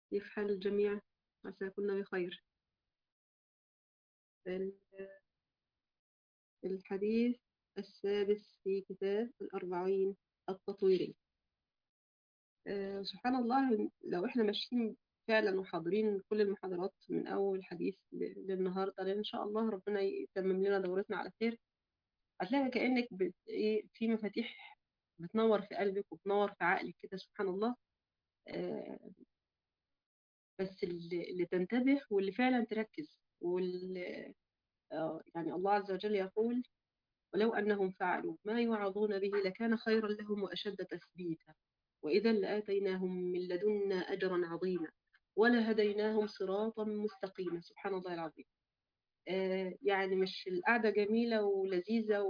كيف حال الجميع عساكم بخير ال- الحديث السادس في كتاب الأربعين التطويري آه، سبحان الله لو احنا ماشيين فعلا وحاضرين كل المحاضرات من أول حديث ل- للنهاردة لأن إن شاء الله ربنا يتمم لنا دورتنا على خير هتلاقي كأنك بت... إيه في مفاتيح بتنور في قلبك وبتنور في عقلك كده سبحان الله آه، بس اللي, اللي تنتبه واللي فعلا تركز واللي آه، يعني الله عز وجل يقول ولو أنهم فعلوا ما يوعظون به لكان خيرا لهم وأشد تثبيتا وإذا لآتيناهم من لدنا أجرا عظيما ولهديناهم صراطا مستقيما سبحان الله العظيم آه، يعني مش القعدة جميلة ولذيذة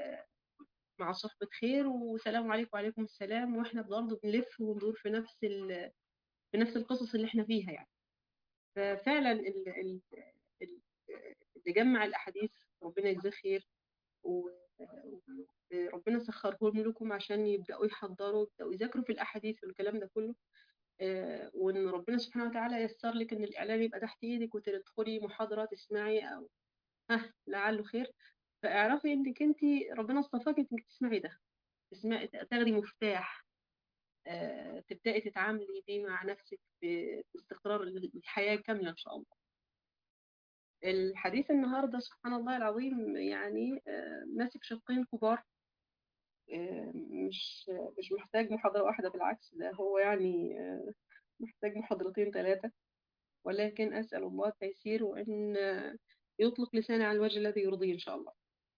ومع صحبة خير وسلام عليكم وعليكم السلام واحنا برضه بنلف وندور في نفس ال... في نفس القصص اللي احنا فيها يعني ففعلا ال... ال... ال- اللي جمع الأحاديث ربنا يجزاه خير و- وربنا سخرهم لكم عشان يبدأوا يحضروا يبدأوا يذاكروا في الأحاديث والكلام ده كله آه، وإن ربنا سبحانه وتعالى ييسر لك إن الإعلان يبقى تحت إيدك وتدخلي محاضرة تسمعي أو ها لعله خير فاعرفي إنك أنت ربنا اصطفاكي إنك تسمعي ده تسمعي تاخدي مفتاح آه، تبدأي تتعاملي بيه مع نفسك ب- باستقرار الحياة كاملة إن شاء الله الحديث النهاردة سبحان الله العظيم يعني آه، ماسك شقين كبار آه، مش مش محتاج محاضرة واحدة بالعكس ده هو يعني آه، محتاج محاضرتين ثلاثة ولكن أسأل الله التيسير وأن آه، يطلق لساني على الوجه الذي يرضيه إن شاء الله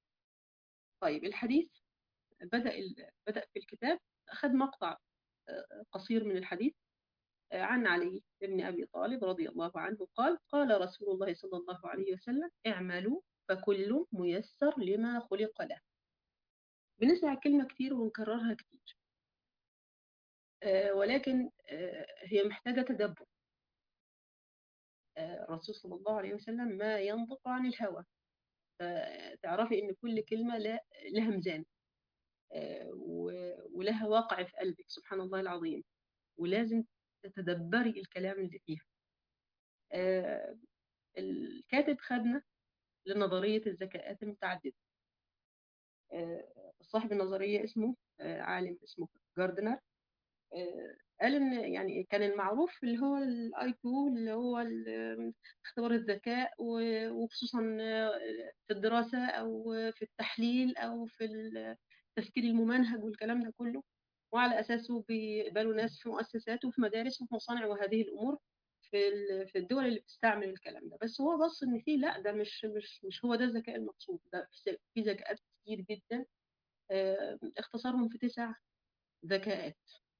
طيب الحديث بدأ ال- بدأ في الكتاب أخذ مقطع آه، قصير من الحديث آه، عن علي بن أبي طالب رضي الله عنه قال قال رسول الله صلى الله عليه وسلم اعملوا فكل ميسر لما خلق له بنسمع الكلمة كتير ونكررها كتير آه، ولكن آه، هي محتاجة تدبر آه، الرسول صلى الله عليه وسلم ما ينطق عن الهوى تعرفي ان كل كلمة لا- لها ميزان آه، و- ولها واقع في قلبك سبحان الله العظيم ولازم تتدبري الكلام اللي فيها آه، الكاتب خدنا لنظرية الذكاءات المتعددة آه، صاحب النظرية اسمه آه، عالم اسمه جاردنر آه، قال ان يعني كان المعروف اللي هو الاي كيو اللي هو ال- اختبار الذكاء و- وخصوصا آه، في الدراسة او في التحليل او في التفكير الممنهج والكلام ده كله وعلى اساسه بيقبلوا ناس في مؤسسات وفي مدارس وفي مصانع وهذه الامور في ال- في الدول اللي بتستعمل الكلام ده بس هو بص ان فيه لا ده مش مش مش هو ده الذكاء المقصود ده في في ذكاءات كتير جدا آه، اختصارهم في تسع ذكاءات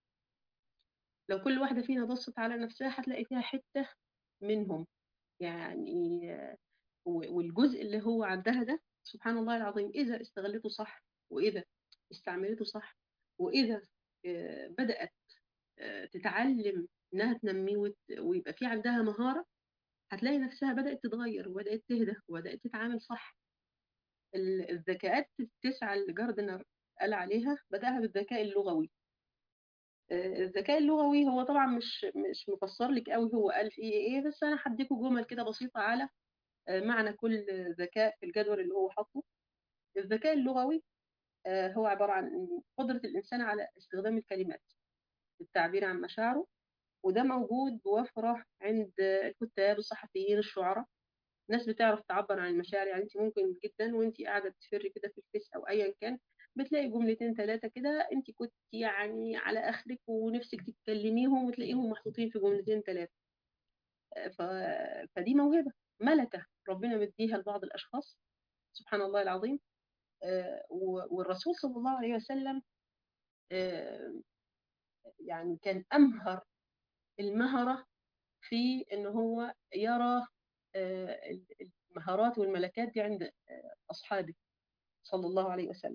لو كل واحدة فينا بصت على نفسها هتلاقي فيها حتة منهم يعني آه، و- والجزء اللي هو عندها ده سبحان الله العظيم إذا استغلته صح وإذا استعملته صح وإذا آه، بدأت آه، تتعلم إنها تنميه وت- ويبقى في عندها مهارة هتلاقي نفسها بدأت تتغير وبدأت تهدى وبدأت تتعامل صح ال- الذكاءات التسعة اللي جاردنر قال عليها بدأها بالذكاء اللغوي آه، الذكاء اللغوي هو طبعا مش مش مفسر لك قوي هو قال فيه ايه بس انا هديكوا جمل كده بسيطة على آه، معنى كل ذكاء في الجدول اللي هو حاطه الذكاء اللغوي آه، هو عبارة عن قدرة الإنسان على استخدام الكلمات للتعبير عن مشاعره وده موجود بوفرة عند الكتاب الصحفيين الشعراء ناس بتعرف تعبر عن المشاعر يعني انت ممكن جدا وانت قاعدة بتفري كده في الفيس او ايا كان بتلاقي جملتين ثلاثة كده انت كنت يعني على اخرك ونفسك تتكلميهم وتلاقيهم محطوطين في جملتين ثلاثة ف... فدي موهبة ملكة ربنا مديها لبعض الاشخاص سبحان الله العظيم آه، و- والرسول صلى الله عليه وسلم آه، يعني كان امهر المهرة في ان هو يرى آه، المهارات والملكات دي عند آه، اصحابه صلى الله عليه وسلم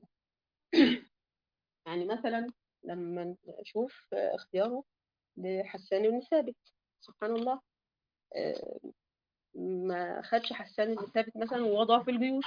يعني مثلا لما نشوف آه، اختياره لحسان بن ثابت سبحان الله آه، ما خدش حسان بن ثابت مثلا ووضعه في الجيوش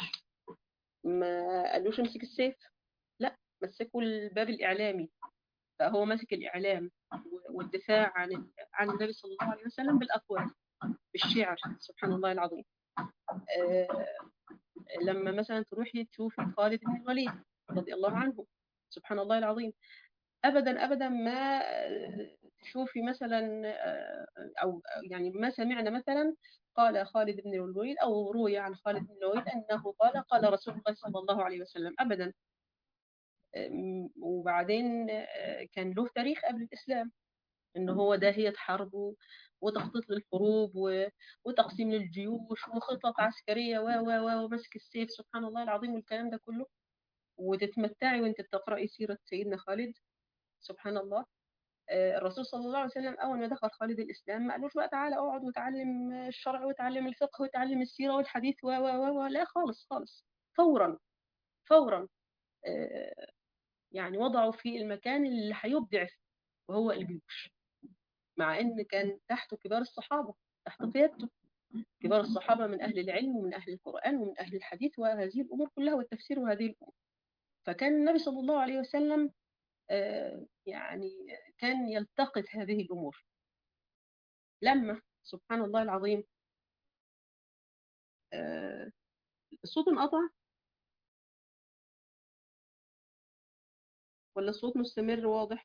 ما قالوش امسك السيف لا مسكوا الباب الإعلامي فهو ماسك الإعلام والدفاع عن ال- عن النبي صلى الله عليه وسلم بالأقوال بالشعر سبحان الله العظيم آه، لما مثلا تروحي تشوفي خالد بن الوليد رضي الله عنه سبحان الله العظيم ابدا ابدا ما تشوفي مثلا آه، او يعني ما سمعنا مثلا قال خالد بن الوليد او روي عن خالد بن الوليد انه قال قال رسول الله صلى الله عليه وسلم ابدا أم، وبعدين آه، كان له تاريخ قبل الاسلام ان هو داهية حرب و- وتخطيط للحروب و- وتقسيم للجيوش وخطط عسكرية و و و ومسك السيف سبحان الله العظيم والكلام ده كله وتتمتعي وانت بتقرأي سيرة سيدنا خالد سبحان الله آه، الرسول صلى الله عليه وسلم أول ما دخل خالد الإسلام ما قالوش بقى تعالى اقعد وتعلم الشرع وتعلم الفقه وتعلم السيرة والحديث و و و و لا خالص خالص فورا فورا آه، يعني وضعوا في المكان اللي هيبدع فيه وهو الجيوش مع ان كان تحته كبار الصحابه تحت قيادته كبار الصحابه من اهل العلم ومن اهل القران ومن اهل الحديث وهذه الامور كلها والتفسير وهذه الامور فكان النبي صلى الله عليه وسلم آه، يعني كان يلتقط هذه الامور لما سبحان الله العظيم آه، الصوت انقطع ولا الصوت مستمر واضح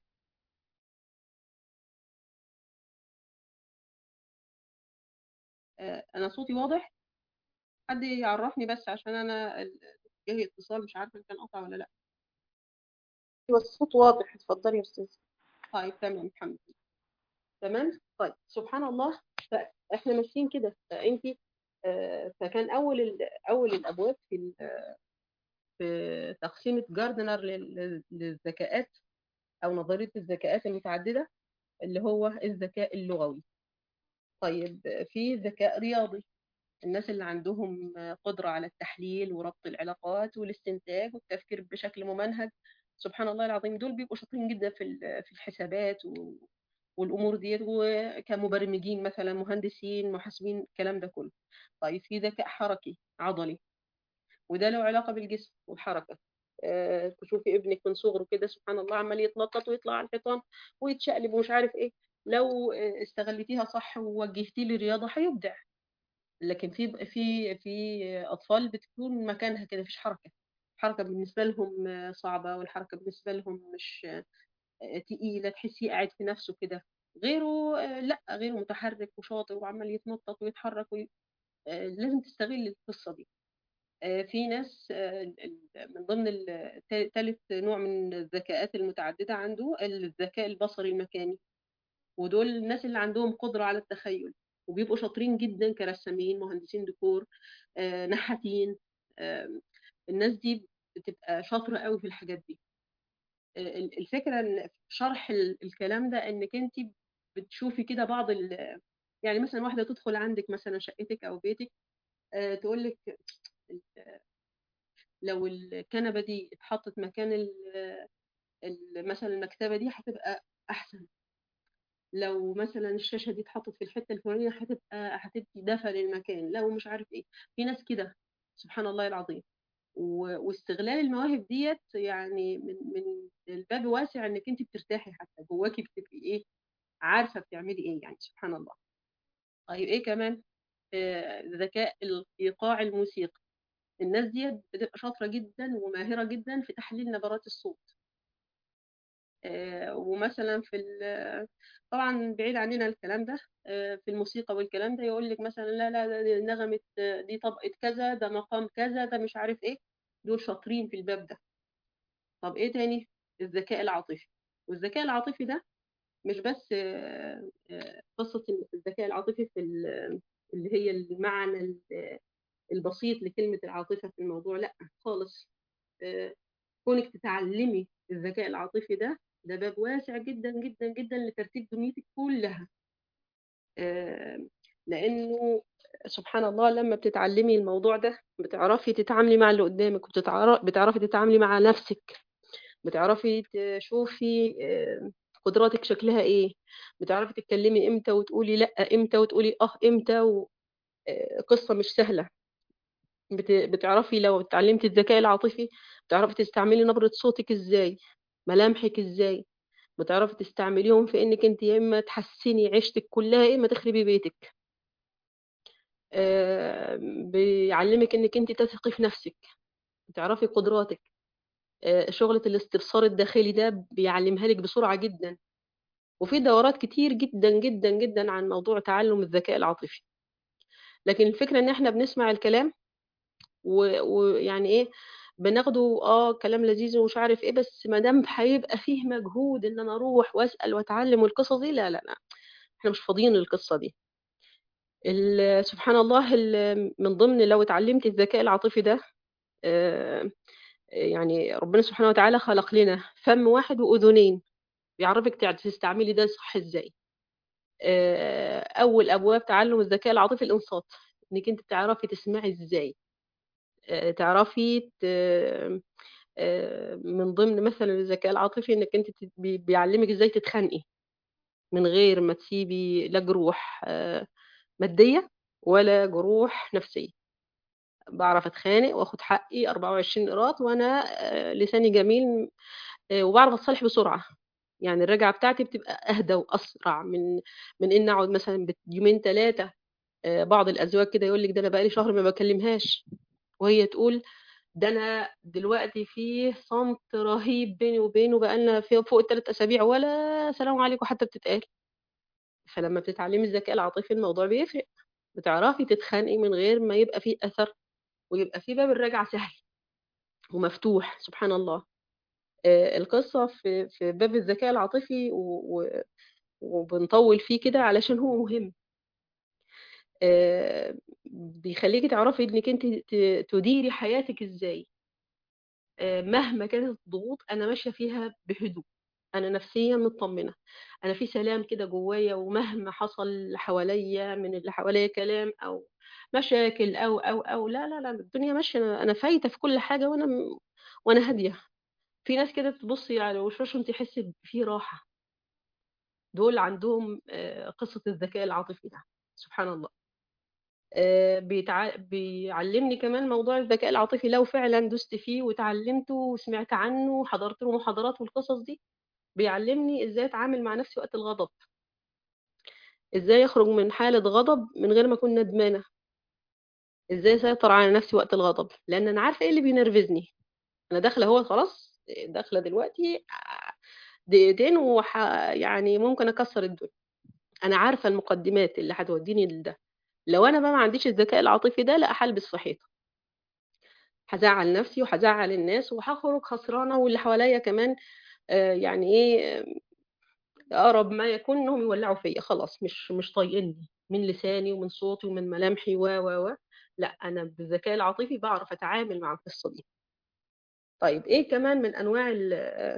آه، انا صوتي واضح حد يعرفني بس عشان انا ال- جاي اتصال مش عارفه إن كان قطع ولا لا ايوه الصوت واضح اتفضلي يا استاذ طيب تمام الحمد لله تمام طيب سبحان الله فاحنا ماشيين كده فانت آه، فكان اول ال- اول الابواب في ال- في تقسيمه جاردنر لل- للذكاءات او نظريه الذكاءات المتعدده اللي هو الذكاء اللغوي طيب في ذكاء رياضي الناس اللي عندهم قدرة على التحليل وربط العلاقات والاستنتاج والتفكير بشكل ممنهج سبحان الله العظيم دول بيبقوا شاطرين جدا في ال- في الحسابات و- والامور ديت وكمبرمجين مثلا مهندسين محاسبين الكلام ده كله طيب في ذكاء حركي عضلي وده له علاقة بالجسم والحركة آه، تشوفي ابنك من صغره كده سبحان الله عمال يتنطط ويطلع على الحيطان ويتشقلب ومش عارف ايه لو آه، استغلتيها صح ووجهتيه للرياضة هيبدع لكن في في في اطفال بتكون مكانها كده مفيش حركه الحركه بالنسبه لهم آه، صعبه والحركه بالنسبه لهم مش آه، تقيله تحسيه قاعد في نفسه كده غيره آه، لا غيره متحرك وشاطر وعمال يتنطط ويتحرك وي... آه، لازم تستغل القصه دي آه، في ناس آه، ال- ال- من ضمن ثالث نوع من الذكاءات المتعدده عنده الذكاء البصري المكاني ودول الناس اللي عندهم قدرة على التخيل وبيبقوا شاطرين جدا كرسامين مهندسين ديكور آه، نحاتين آه، الناس دي بتبقى شاطرة قوي في الحاجات دي آه، ال- الفكرة ان في شرح ال- الكلام ده انك انت بتشوفي كده بعض ال يعني مثلا واحدة تدخل عندك مثلا شقتك او بيتك آه، تقول لك لو الكنبة دي اتحطت مكان ال- ال- مثلا المكتبة دي هتبقى احسن لو مثلا الشاشة دي اتحطت في الحتة الفلانية هتبقى هتدي دفى للمكان لو مش عارف ايه في ناس كده سبحان الله العظيم و- واستغلال المواهب ديت يعني من من الباب واسع انك انت بترتاحي حتى جواكي بتبقي ايه عارفة بتعملي ايه يعني سبحان الله طيب ايه كمان آه، ذكاء الايقاع الموسيقي الناس ديت بتبقى شاطرة جدا وماهرة جدا في تحليل نبرات الصوت آه، ومثلا في ال- طبعا بعيد عننا الكلام ده آه، في الموسيقى والكلام ده يقول لك مثلا لا لا ده دي نغمة آه، دي طبقة كذا ده مقام كذا ده مش عارف ايه دول شاطرين في الباب ده طب ايه تاني الذكاء العاطفي والذكاء العاطفي ده مش بس آه، آه، قصة الذكاء العاطفي في ال- اللي هي المعنى ال- البسيط لكلمة العاطفة في الموضوع لا خالص آه، كونك تتعلمي الذكاء العاطفي ده ده باب واسع جدا جدا جدا لترتيب دنيتك كلها آه، لانه سبحان الله لما بتتعلمي الموضوع ده بتعرفي تتعاملي مع اللي قدامك وبتعرفي تتعاملي مع نفسك بتعرفي تشوفي آه، قدراتك شكلها ايه بتعرفي تتكلمي امتى وتقولي لا امتى وتقولي اه امتى و... آه، قصة مش سهلة بت... بتعرفي لو اتعلمتي الذكاء العاطفي بتعرفي تستعملي نبرة صوتك ازاي ملامحك ازاي بتعرفي تستعمليهم في إنِّك أنتِ يا إمّا تحسّني عيشتِك كلّها، يا إمّا تخربي بيتِك. آآ بيعلّمِك إنِّك أنتِ تثقي في نَفْسِك، تعرفي قدراتِك. آآ شُغلة الاستبصار الداخلي ده بيعلّمها لِك بسرعة جدًا. وفي دورات كتير جدًا، جدًا، جدًا عن موضوع تعلُّم الذكاء العاطفي. لكن الفكرة إن إحنا بنسمع الكلام و ويعني إيه، بناخده آه كلام لذيذ ومش عارف إيه، بس ما دام هيبقى فيه مجهود إن أنا أروح وأسأل وأتعلّم والقصص دي، لا، لا، لأ، إحنا مش فاضيين للقصة دي. ال سبحان الله ال من ضمن لو اتعلّمتِ الذكاء العاطفي ده آآ يعني ربنا سبحانه وتعالى خلق لنا فَم واحد وأذنين، بيعرّفِك تع تستعملي ده صح إزاي. آآ أول أبواب تعلُّم الذكاء العاطفي الإنصات، إنِّك أنتِ تعرفي تسمعي إزاي. آآ تعرفي ت آآ من ضمن مثلًا الذكاء العاطفي إنِّك أنتِ ت بي بيعلّمِك إزاي تتخانقي، من غير ما تسيبي لا جروح آآ مادية ولا جروح نفسية. باعرف أتخانق وآخُد حقّي 24 قيراط وأنا آآ لساني جميل آآ وباعرف أتصالح بسرعة. يعني الرجعة بتاعتي بتبقى أهدى وأسرع من من إني أقعد مثلًا بت يومين، 3 آآ بعض الأزواج كده يقول لِك ده أنا بقى لي شهر ما باكلمهاش، وهي تقول ده أنا دلوقتي في صمت رهيب بيني وبينه بقى لنا ف فوق ال3 أسابيع ولا سلام عليكم حتى بتتقال. فلمّا بتتعلمي الذكاء العاطفي الموضوع بيفرق، بتعرفي تتخانقي من غير ما يبقى في أثر، ويبقى في باب الرجعة سهل ومفتوح سبحان الله. آآ القصة في في باب الذكاء العاطفي و و وبنطوّل فيه كده علشان هو مهم. آآ بيخلّيكِ تعرفي إنِّك أنتِ ت تديري حياتِك إزاي. آآ مهما كانت الضغوط أنا ماشية فيها بهدوء، أنا نفسيًا متطمنة، أنا في سلام كده جوايا ومهما حصل حواليّا من اللي حواليّا كلام أو مشاكل أو، أو، أو، لا، لا، لا، الدنيا ماشية أنا أنا فايتة في كل حاجة وأنا م وأنا هادية. في ناس كده تبُصّي على وشوشهم تحسّي ب في راحة. دول عندهم آآ قصة الذكاء العاطفي ده، سبحان الله. آآ بيتع بيعلّمني كمان موضوع الذكاء العاطفي لو فعلًا دُست فيه واتعلّمته وسمعت عنه وحضرت له محاضرات والقصص دي، بيعلّمني إزاي أتعامل مع نفسي وقت الغضب. إزاي أخرج من حالة غضب من غير ما أكون ندمانة. إزاي أسيطر على نفسي وقت الغضب، لإن أنا عارفة إيه اللي بينرفزني. أنا داخلة أهوّة خلاص آآ داخلة دلوقتي آآ دقيقتين وح يعني ممكن أكسّر الدنيا. أنا عارفة المقدمات اللي هتودّيني لده. لو أنا بقى ما عنديش الذكاء العاطفي ده، لأ هالبس في حيطة. هازعّل نفسي وهازعّل الناس وهاخرج خسرانة واللي حواليّا كمان آآ يعني إيه، أقرب ما يكون إنّهم يولّعوا فيّا خلاص مش مش طايقينّي من لساني ومن صوتي ومن ملامحي و، و، و، لأ أنا بالذكاء العاطفي باعرف أتعامل مع القصة دي. طيب إيه كمان من أنواع ال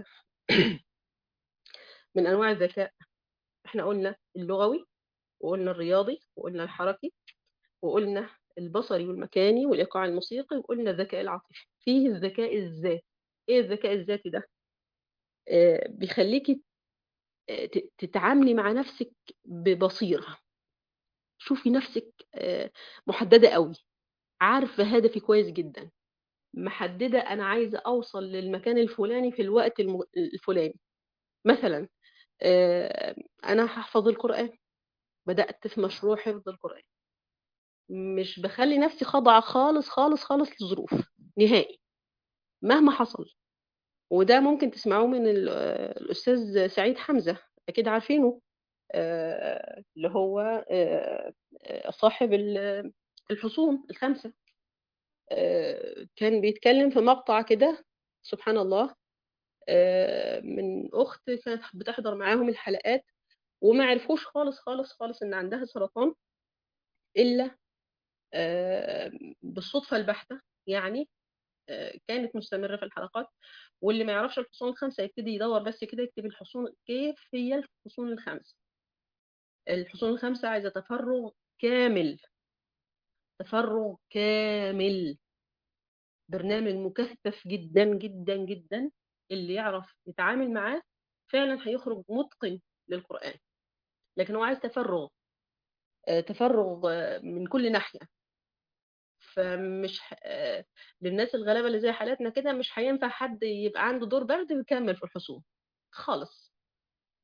من أنواع الذكاء؟ إحنا قُلنا اللغوي وقُلنا الرياضي وقُلنا الحركي وقُلنا البصري والمكاني والإيقاع الموسيقي وقُلنا الذكاء العاطفي. فيه الذكاء الذاتي. إيه الذكاء الذاتي ده؟ آآ بيخلّيكِ آآ ت تتعاملي مع نفسِك ببصيرة. شوفي نفسِك آآ محددة أوي، عارفة هدفي كويس جدًا، محددة أنا عايزة أوصل للمكان الفلاني في الوقت الم الفلاني. مثلًا آآ أنا هاحفظ القرآن، بدأت في مشروع حفظ القرآن. مش باخلّي نفسي خاضعة خالص، خالص، خالص للظروف نهائي، مهما حصل. وده ممكن تسمعوه من ال الأستاذ سعيد حمزة، أكيد عارفينه. آآ اللي هو آآ صاحب ال الحصون ال5. آآ كان بيتكلّم في مقطع كده سبحان الله آآ من أخت كانت بتحضر معاهم الحلقات وما عرفوش خالص، خالص، خالص إن عندها سرطان إلا آآ بالصدفة البحتة، يعني آآ كانت مستمرة في الحلقات واللي ما يعرفش الحصون ال5 يبتدي يدوّر بس كده يكتب الحصون كيف هي الحصون ال5. الحصون ال5 عايزة تفرُّغ كامل. تفرُّغ كامل. برنامج مكثّف جدًا، جدًا، جدًا، اللي يعرف يتعامل معاه فعلًا هيخرج مُتقِن للقرآن. لكن هو عايز تفرُّغ. آآ تفرُّغ من كل ناحية. فمش ح آآ للناس الغلابة اللي زي حالاتنا كده مش هينفع حد يبقى عنده دور برد ويكمّل في الحصون، خالص.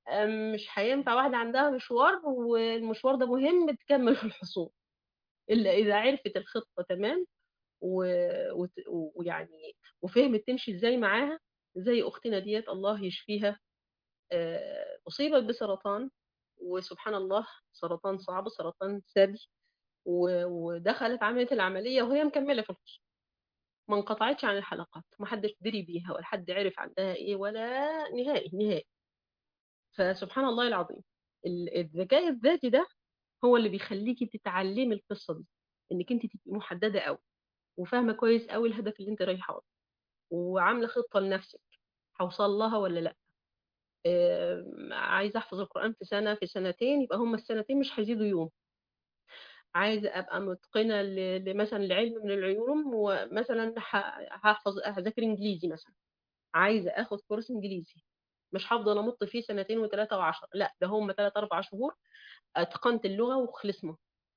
أم مش هينفع واحدة عندها مشوار والمشوار ده مهم تكمل في الحصول إلا إذا عرفت الخطة تمام و- وت- ويعني وفهمت تمشي إزاي معاها زي أختنا ديت الله يشفيها آه، أصيبت بسرطان وسبحان الله سرطان صعب سرطان ثدي و- ودخلت عملت العملية وهي مكملة في الخصوص ما انقطعتش عن الحلقات ما حدش دري بيها ولا حد عرف عندها ايه ولا نهائي نهائي فسبحان الله العظيم ال- الذكاء الذاتي ده هو اللي بيخليكي تتعلمي القصة دي انك انت تبقي محددة قوي وفاهمة كويس قوي الهدف اللي انت رايحة له وعاملة خطة لنفسك هوصل لها ولا لا آم، عايزة احفظ القرآن في سنة في سنتين يبقى هم السنتين مش هيزيدوا يوم عايزة أبقى متقنة ل- لمثلا لعلم من العلوم ومثلا ه- هحفظ هذاكر إنجليزي مثلا عايزة آخد كورس إنجليزي مش هفضل أمط فيه سنتين وثلاثة وعشرة لا ده هم ثلاثة أربع شهور أتقنت اللغة وخلصنا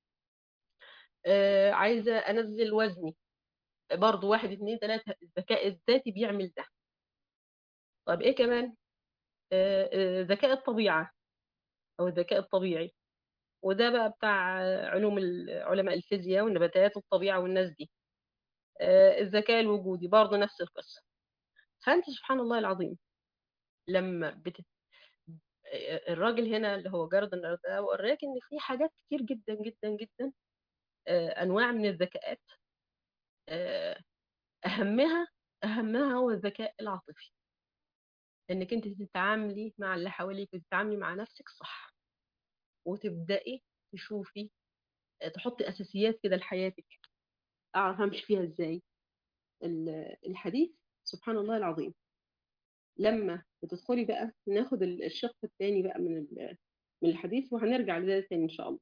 آه عايزة أنزل وزني برضو واحد اتنين تلاتة الذكاء الذاتي بيعمل ده طب إيه كمان آه آه، ذكاء الطبيعة أو الذكاء الطبيعي وده بقى بتاع علوم ال- علماء الفيزياء والنباتات والطبيعة والناس دي آه، الذكاء الوجودي برضه نفس القصة فأنت سبحان الله العظيم لما بت... الراجل هنا اللي هو جاردنر ده وراك إن في حاجات كتير جدا جدا جدا آه، أنواع من الذكاءات آه، أهمها أهمها هو الذكاء العاطفي إنك أنت تتعاملي مع اللي حواليك وتتعاملي مع نفسك صح وتبدأي تشوفي آه، تحطي أساسيات كده لحياتك أعرف أمشي فيها إزاي ال- الحديث سبحان الله العظيم لما بتدخلي بقى ناخد ال- الشق الثاني بقى من ال- من الحديث وهنرجع لده تاني إن شاء الله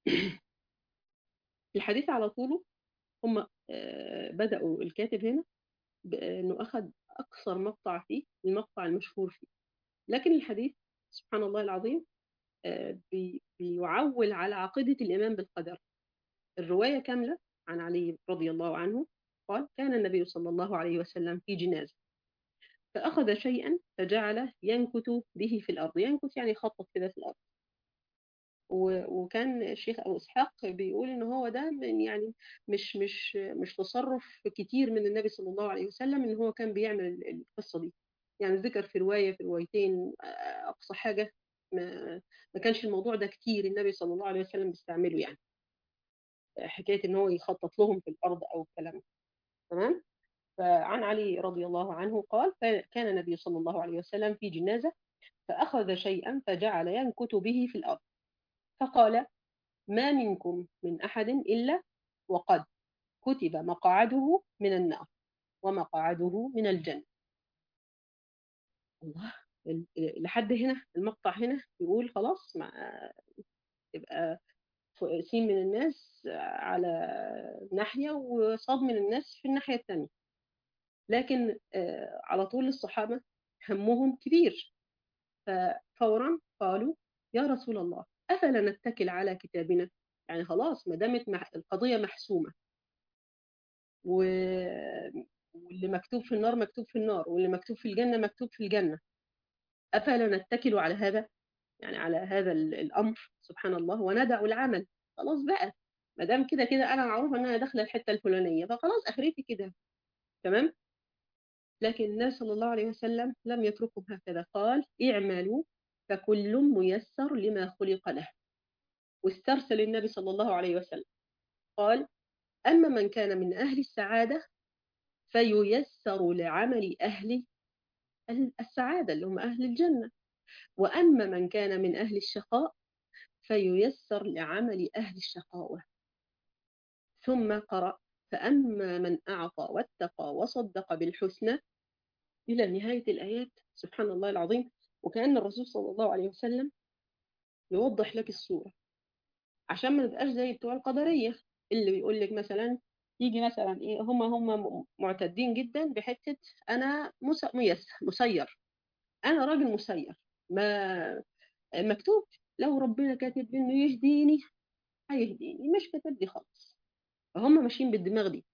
الحديث على طوله هم آه، بدأوا الكاتب هنا بأنه أخذ أكثر مقطع فيه المقطع المشهور فيه لكن الحديث سبحان الله العظيم آه، بي- بيعول على عقيدة الإيمان بالقدر الرواية كاملة عن علي رضي الله عنه قال كان النبي صلى الله عليه وسلم في جنازة فأخذ شيئا فجعل ينكت به في الأرض ينكت يعني يخطط كده في الأرض و- وكان الشيخ أبو إسحاق بيقول إن هو ده من يعني مش مش مش تصرف كتير من النبي صلى الله عليه وسلم إن هو كان بيعمل ال- القصة دي يعني ذكر في رواية في روايتين آه، أقصى حاجة ما ما كانش الموضوع ده كتير النبي صلى الله عليه وسلم بيستعمله يعني حكاية إن هو يخطط لهم في الأرض أو الكلام ده. تمام فعن علي رضي الله عنه قال كان النبي صلى الله عليه وسلم في جنازة فأخذ شيئا فجعل ينكت به في الأرض فقال ما منكم من أحد إلا وقد كتب مقعده من النار ومقعده من الجنة الله ال- لحد هنا المقطع هنا يقول خلاص ما يبقى ف- سين من الناس على ناحية وصاد من الناس في الناحية الثانية لكن آه، على طول الصحابة همهم كبير ففورا قالوا يا رسول الله أفلا نتكل على كتابنا يعني خلاص ما دامت مح- القضية محسومة و... واللي مكتوب في النار مكتوب في النار واللي مكتوب في الجنة مكتوب في الجنة أفلا نتكل على هذا يعني على هذا ال- الأمر سبحان الله وندع العمل خلاص بقى ما دام كده كده أنا معروفة إن أنا داخلة الحتة الفلانية فخلاص آخرتي كده تمام لكن النبي صلى الله عليه وسلم لم يتركهم هكذا قال اعملوا فكل ميسر لما خلق له واسترسل النبي صلى الله عليه وسلم قال أما من كان من أهل السعادة فييسر لعمل أهل السعادة اللي هم أهل الجنة وأما من كان من أهل الشقاء فييسر لعمل أهل الشقاوة ثم قرأ فأما من أعطى واتقى وصدق بالحسنى إلى نهاية الآيات سبحان الله العظيم وكأن الرسول صلى الله عليه وسلم يوضح لك الصورة عشان ما نبقاش زي بتوع القدرية اللي بيقول لك مثلا يجي مثلا ايه هم هم معتدين جدا بحته انا مس- ميسر مسير انا راجل مسير ما مكتوب لو ربنا كاتب انه يهديني هيهديني مش كاتب لي خالص فهم ماشيين بالدماغ دي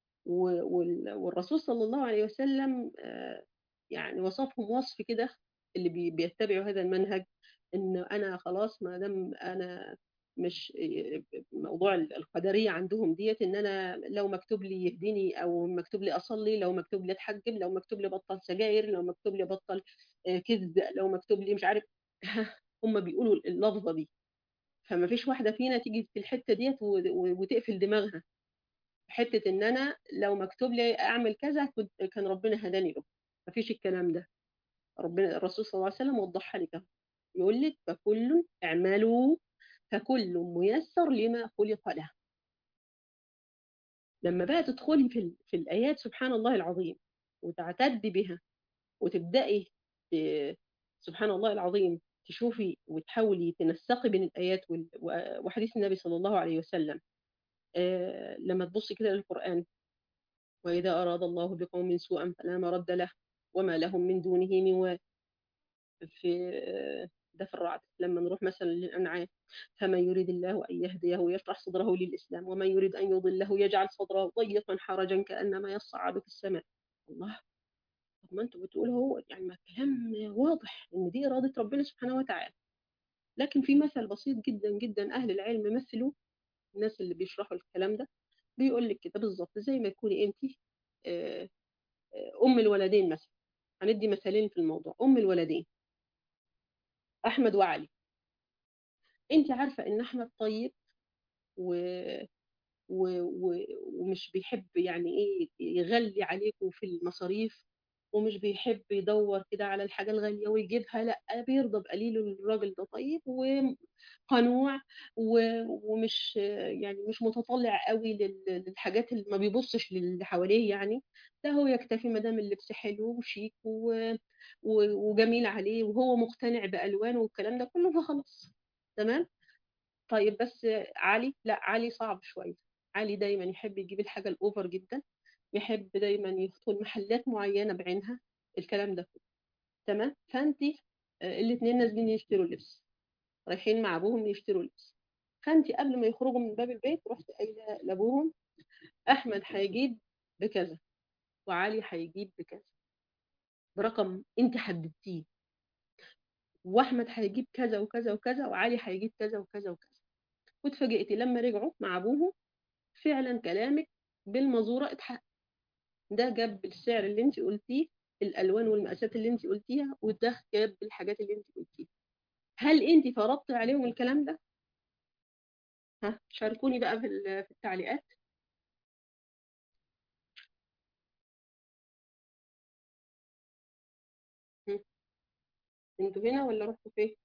و- وال- والرسول صلى الله عليه وسلم آه، يعني وصفهم وصف كده اللي بي- بيتبعوا هذا المنهج ان انا خلاص ما دام انا مش موضوع القدريه عندهم ديت ان انا لو مكتوب لي يهديني او مكتوب لي اصلي لو مكتوب لي اتحجب لو مكتوب لي بطل سجاير لو مكتوب لي بطل آه، كذب لو مكتوب لي مش عارف هم بيقولوا اللفظه دي فما فيش واحده فينا تيجي في الحته ديت و- و- وتقفل دماغها حته ان انا لو مكتوب لي اعمل كذا كنت كان ربنا هداني له ما فيش الكلام ده ربنا الرسول صلى الله عليه وسلم وضحها لك أهو. يقول لك فكل اعملوا فكل ميسر لما خلق له لما بقى تدخلي في, ال- في الآيات سبحان الله العظيم وتعتدي بها وتبدأي ت- سبحان الله العظيم تشوفي وتحاولي تنسقي بين الآيات وال- و- وحديث النبي صلى الله عليه وسلم آه، لما تبصي كده للقرآن وإذا أراد الله بقوم سوءا فلا مرد له وما لهم من دونه من وال في ده في الرعد لما نروح مثلا للأنعام فمن يريد الله أن يهديه يشرح صدره للإسلام ومن يريد أن يضله يجعل صدره ضيقا حرجا كأنما يصعد في السماء الله طب ما انتوا بتقولوا هو يعني ما الكلام واضح ان دي إرادة ربنا سبحانه وتعالى لكن في مثل بسيط جدا جدا أهل العلم مثلوا الناس اللي بيشرحوا الكلام ده بيقول لك كده بالظبط زي ما تكوني انت آه، آه، أم الولدين مثلا هندي مثالين في الموضوع أم الولدين أحمد وعلي انت عارفة ان أحمد طيب و... و... و... ومش بيحب يعني ايه يغلي عليكم في المصاريف ومش بيحب يدور كده على الحاجة الغالية ويجيبها لا بيرضى بقليل الراجل ده طيب وقنوع و... ومش يعني مش متطلع قوي لل... للحاجات اللي ما بيبصش للي حواليه يعني ده هو يكتفي ما دام اللبس حلو وشيك و... و... وجميل عليه وهو مقتنع بألوانه والكلام ده كله فخلاص تمام طيب بس علي لا علي صعب شوية علي دايما يحب يجيب الحاجة الأوفر جدا يحب دايما يدخل محلات معينة بعينها الكلام ده كله تمام فانت الاثنين نازلين يشتروا لبس رايحين مع ابوهم يشتروا لبس فانت قبل ما يخرجوا من باب البيت رحت قايله لابوهم احمد هيجيب بكذا وعلي هيجيب بكذا برقم انت حددتيه واحمد هيجيب كذا وكذا وكذا وعلي هيجيب كذا وكذا وكذا واتفاجئتي لما رجعوا مع ابوهم فعلا كلامك بالمزوره اتحقق ده جاب السعر اللي انت قلتيه الالوان والمقاسات اللي انت قلتيها وده جاب الحاجات اللي انت قلتيها هل انت فرضتي عليهم الكلام ده ها شاركوني بقى في ال- في التعليقات هم. انتوا هنا ولا رحتوا فين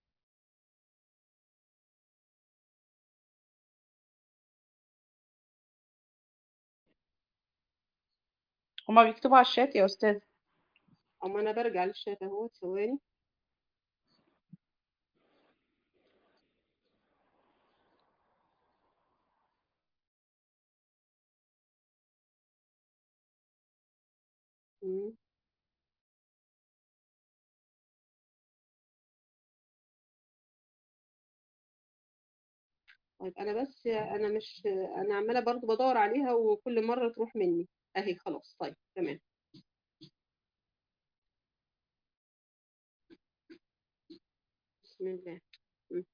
هما بيكتبوا على الشات يا أستاذ اما انا برجع للشات اهو ثواني مم. طيب انا بس انا مش انا عماله برضو بدور عليها وكل مره تروح مني اهي خلاص طيب تمام بسم الله مم.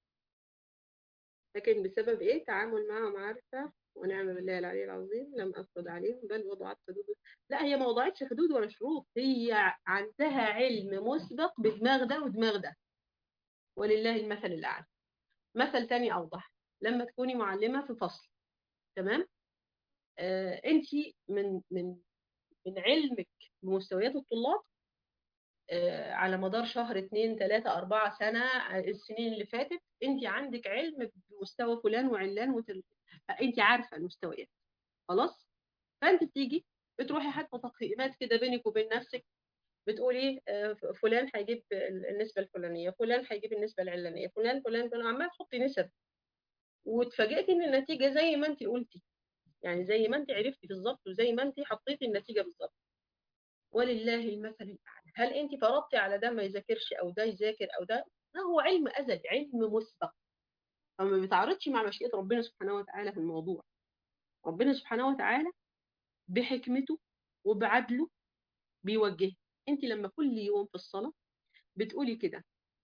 لكن بسبب ايه تعامل معهم عارفه ونعم بالله العلي العظيم لم افرض عليهم بل وضعت حدود لا هي ما وضعتش حدود ولا شروط هي عندها علم مسبق بدماغ ده ودماغ ده ولله المثل الاعلى مثل تاني اوضح لما تكوني معلمه في فصل تمام آه انت من من من علمك بمستويات الطلاب آه على مدار شهر اتنين تلاتة أربعة سنة آه، السنين اللي فاتت انت عندك علم بمستوى فلان وعلان وتل... انت عارفة المستويات خلاص فانت بتيجي بتروحي حتى تقييمات كده بينك وبين نفسك بتقولي آه، فلان هيجيب النسبة الفلانية فلان هيجيب النسبة العلانية فلان فلان فلان عمال تحطي نسب واتفاجئتي ان النتيجة زي ما انت قلتي يعني زي ما انت عرفتي بالظبط وزي ما انت حطيتي النتيجة بالظبط ولله المثل الأعلى هل انت فرضتي على ده ما يذاكرش او ده يذاكر او ده لا هو علم أزلي علم مسبق فما بيتعارضش مع مشيئة ربنا سبحانه وتعالى في الموضوع ربنا سبحانه وتعالى بحكمته وبعدله بيوجه انت لما كل يوم في الصلاة بتقولي كده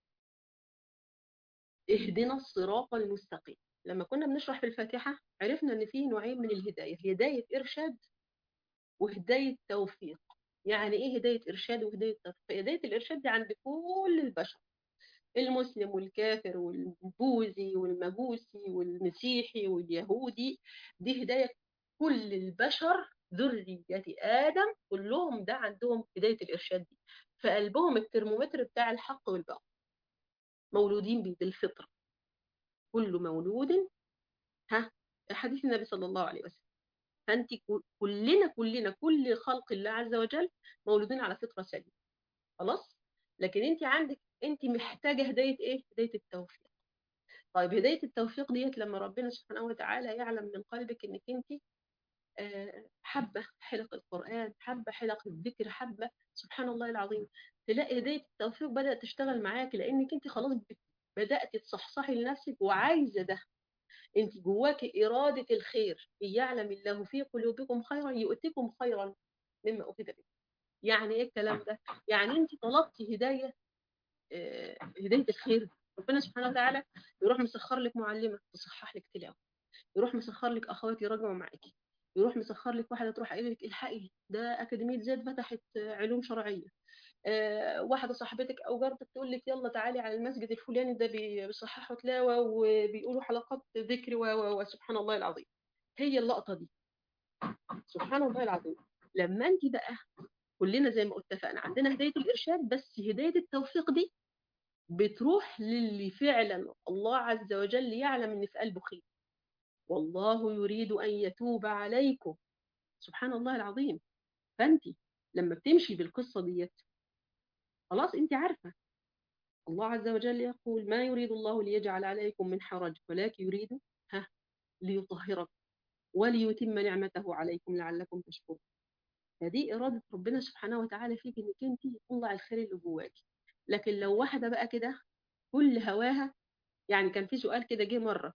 اهدنا الصراط المستقيم لما كنا بنشرح في الفاتحة عرفنا ان فيه نوعين من الهداية هداية ارشاد وهداية توفيق يعني ايه هداية ارشاد وهداية توفيق هداية الارشاد دي عند كل البشر المسلم والكافر والبوذي والمجوسي والمسيحي واليهودي دي هداية كل البشر ذرية آدم كلهم ده عندهم هداية الإرشاد دي فقلبهم الترمومتر بتاع الحق والباطل مولودين بيه بالفطرة كل مولود ها حديث النبي صلى الله عليه وسلم فأنت كلنا كلنا كل خلق الله عز وجل مولودين على فطرة سليمة خلاص لكن انت عندك انت محتاجة هداية ايه هداية التوفيق طيب هداية التوفيق ديت لما ربنا سبحانه وتعالى يعلم من قلبك انك انت حبة حلق القرآن حبة حلق الذكر حبة سبحان الله العظيم تلاقي هداية التوفيق بدأت تشتغل معاك لأنك أنت خلاص بدأت تصحصحي لنفسك وعايزة ده أنت جواك إرادة الخير يعلم الله في قلوبكم خيرا يؤتكم خيرا مما أخذ منكم يعني إيه الكلام ده؟ يعني أنت طلبتي هداية هداية الخير ربنا سبحانه وتعالى يروح مسخر لك معلمة تصحح لك تلاوة يروح مسخر لك أخوات يراجعوا معاكي يروح مسخر لك واحده تروح قايله لك الحقي ده اكاديميه زاد فتحت علوم شرعيه أه واحده صاحبتك او جارتك تقول لك يلا تعالي على المسجد الفلاني ده بيصححوا تلاوه وبيقولوا حلقات ذكر وسبحان الله العظيم هي اللقطه دي سبحان الله العظيم لما انت بقى كلنا زي ما اتفقنا عندنا هدايه الارشاد بس هدايه التوفيق دي بتروح للي فعلا الله عز وجل يعلم ان في قلبه خير والله يريد أن يتوب عليكم سبحان الله العظيم فأنت لما بتمشي بالقصة ديت خلاص أنت عارفة الله عز وجل يقول ما يريد الله ليجعل عليكم من حرج ولكن يريد ها ليطهركم وليتم نعمته عليكم لعلكم تشكرون فدي إرادة ربنا سبحانه وتعالى فيك إنك أنت تطلع الخير اللي جواك لكن لو واحدة بقى كده كل هواها يعني كان في سؤال كده جه مرة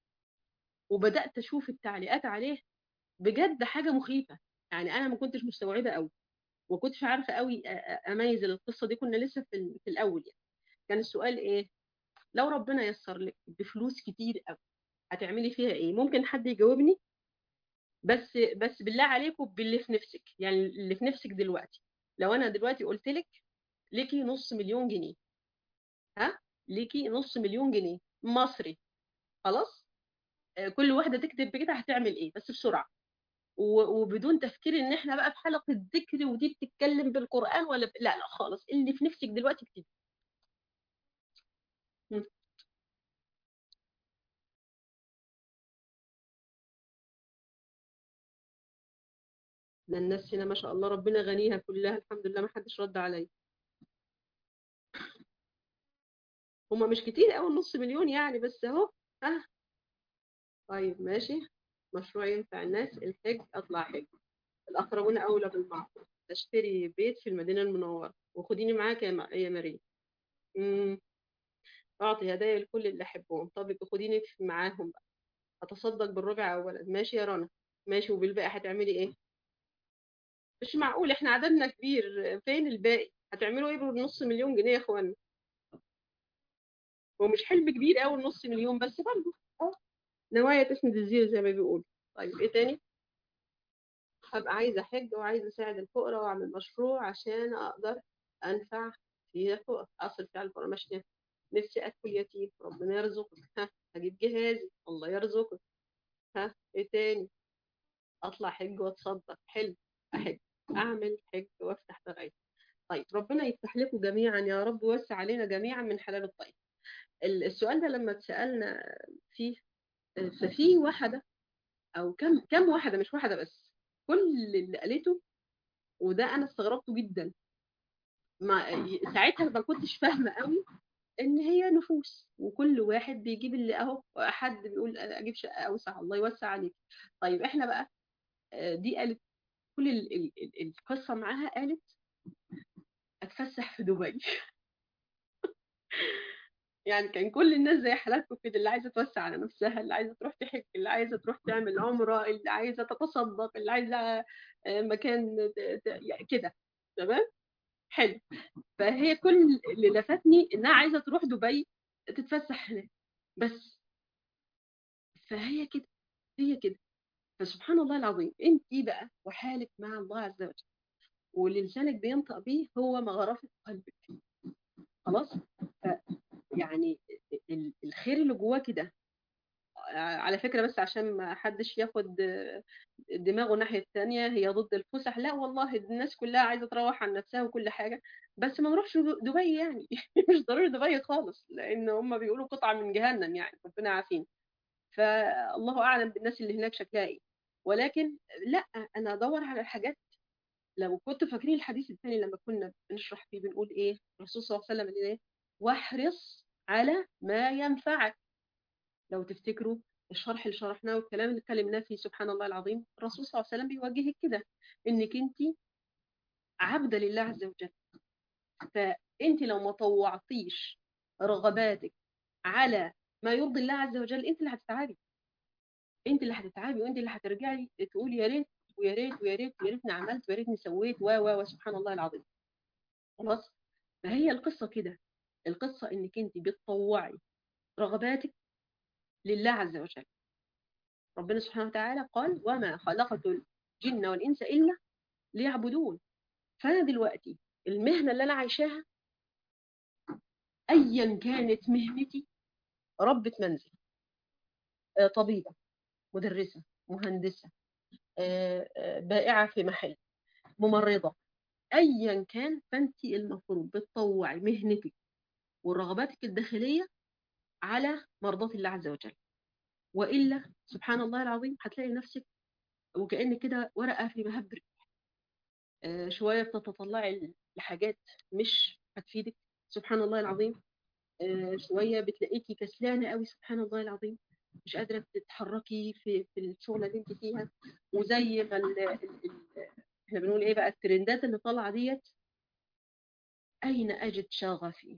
وبدات اشوف التعليقات عليه بجد حاجه مخيفه يعني انا ما كنتش مستوعبه قوي وما كنتش عارفه قوي اميز القصه دي كنا لسه في, في الاول يعني كان السؤال ايه لو ربنا يسر لك بفلوس كتير قوي هتعملي فيها ايه ممكن حد يجاوبني بس بس بالله عليكم باللي في نفسك يعني اللي في نفسك دلوقتي لو انا دلوقتي قلت لك ليكي نص مليون جنيه ها ليكي نص مليون جنيه مصري خلاص كل واحده تكتب كده هتعمل ايه بس بسرعه وبدون تفكير ان احنا بقى في حلقه ذكر ودي بتتكلم بالقران ولا ب... لا لا خالص اللي في نفسك دلوقتي اكتبي ده الناس هنا ما شاء الله ربنا غنيها كلها الحمد لله ما حدش رد عليا هما مش كتير قوي نص مليون يعني بس اهو ها طيب ماشي مشروع ينفع الناس الحج أطلع حج الأقربون أولى بالمعروف تشتري بيت في المدينة المنورة وخديني معاك يا, يا مريم امم أعطي هدايا لكل اللي أحبهم طب خديني معاهم بقى أتصدق بالربع أولا ماشي يا رنا ماشي وبالباقي هتعملي إيه مش معقول إحنا عددنا كبير فين الباقي هتعملوا إيه بنص مليون جنيه يا إخوانا هو مش حلم كبير أوي نص مليون بس برضه نوايا تسند الزيرو زي ما بيقولوا طيب ايه تاني هبقى عايزه احج وعايزه اساعد الفقراء واعمل مشروع عشان اقدر انفع فيها الفقراء اصل فيها الفقراء مش نفسي اكل يتيم ربنا يرزقك ها هجيب جهازي الله يرزقك ها ايه تاني اطلع حج واتصدق حلو احج اعمل حج وافتح بغير طيب ربنا يفتح لكم جميعا يا رب ويوسع علينا جميعا من حلال الطيب السؤال ده لما اتسالنا فيه ففي واحده او كم كم واحده مش واحده بس كل اللي قالته وده انا استغربته جدا ما ساعتها ما كنتش فاهمه قوي ان هي نفوس وكل واحد بيجيب اللي اهو حد بيقول اجيب شقه اوسع الله يوسع عليك طيب احنا بقى دي قالت كل ال ال ال القصه معاها قالت اتفسح في دبي يعني كان كل الناس زي حالاتكم كده اللي عايزه توسع على نفسها اللي عايزه تروح تحج اللي عايزه تروح تعمل عمره اللي عايزه تتصدق اللي عايزه مكان كده تمام حلو فهي كل اللي لفتني انها عايزه تروح دبي تتفسح هناك بس فهي كده هي كده فسبحان الله العظيم انت بقى وحالك مع الله عز وجل واللي لسانك بينطق بيه هو مغرفة قلبك خلاص ف يعني ال- الخير اللي جواكي ده على فكرة بس عشان ما حدش ياخد دماغه الناحية التانية هي ضد الفسح لا والله الناس كلها عايزة تروح عن نفسها وكل حاجة بس ما نروحش دبي يعني مش ضروري دبي خالص لأن هم بيقولوا قطعة من جهنم يعني ربنا عافين فالله أعلم بالناس اللي هناك شكلها إيه ولكن لا أنا أدور على الحاجات لو كنت فاكرين الحديث الثاني لما كنا بنشرح فيه بنقول إيه الرسول صلى الله عليه وسلم قال إيه واحرص على ما ينفعك لو تفتكروا الشرح اللي شرحناه والكلام اللي اتكلمناه فيه سبحان الله العظيم الرسول صلى الله عليه وسلم بيوجهك كده انك انت عبده لله عز وجل فانت لو ما طوعتيش رغباتك على ما يرضي الله عز وجل انت اللي هتتعبي انت اللي هتتعبي وانت اللي هترجعي تقولي يا ريت ويا ريت ويا ريت ويا ريتني عملت ويا ريتني سويت و و وسبحان الله العظيم خلاص فهي القصه كده القصه انك انت بتطوعي رغباتك لله عز وجل ربنا سبحانه وتعالى قال وما خلقت الجن والإنس إلا ليعبدون فأنا دلوقتي المهنة اللي أنا عايشاها أيا كانت مهنتي ربة منزل آه، طبيبة مدرسة مهندسة آه، آه، بائعة في محل ممرضة أيا كان فأنت المفروض بتطوعي مهنتك ورغباتك الداخلية على مرضاة الله عز وجل وإلا سبحان الله العظيم هتلاقي نفسك وكأن كده ورقة في مهب ريح. آه، شوية بتتطلعي لحاجات مش هتفيدك سبحان الله العظيم آه، شوية بتلاقيكي كسلانة قوي سبحان الله العظيم مش قادرة تتحركي في في الشغلة اللي انت فيها وزي ما ال ال ال احنا بنقول ايه بقى الترندات اللي طالعة ديت أين أجد شغفي؟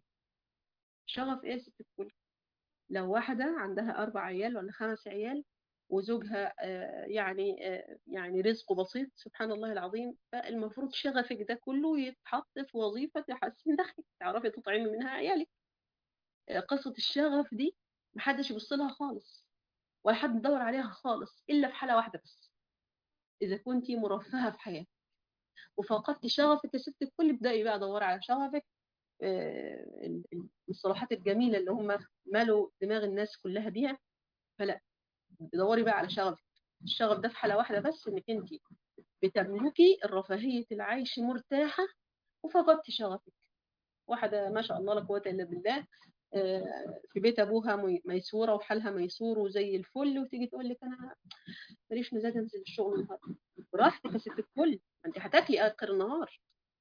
شغف ايه يا ست الكل؟ لو واحدة عندها أربع عيال ولا خمس عيال وزوجها آه، يعني آه، يعني رزقه بسيط سبحان الله العظيم فالمفروض شغفك ده كله يتحط في وظيفة تحسن دخلك تعرفي تطعمي منها عيالك آه، قصة الشغف دي محدش يبص لها خالص ولا حد يدور عليها خالص إلا في حالة واحدة بس إذا كنتي مرفهة في حياتك وفقدتي شغفك يا ست الكل ابدأي بقى دوري على شغفك آه، ال- ال- المصطلحات الجميلة اللي هم مالوا دماغ الناس كلها بيها فلا دوري بقى على شغفك الشغف ده في حالة واحدة بس انك انت بتملكي الرفاهية العيش مرتاحة وفقدتي شغفك واحدة ما شاء الله لا قوة إلا بالله آه، في بيت أبوها مي- ميسورة وحالها ميسور وزي الفل وتيجي تقول لك أنا ماليش مزاج أنزل الشغل النهاردة براحتك يا ست الكل ما أنت هتاكلي آخر النهار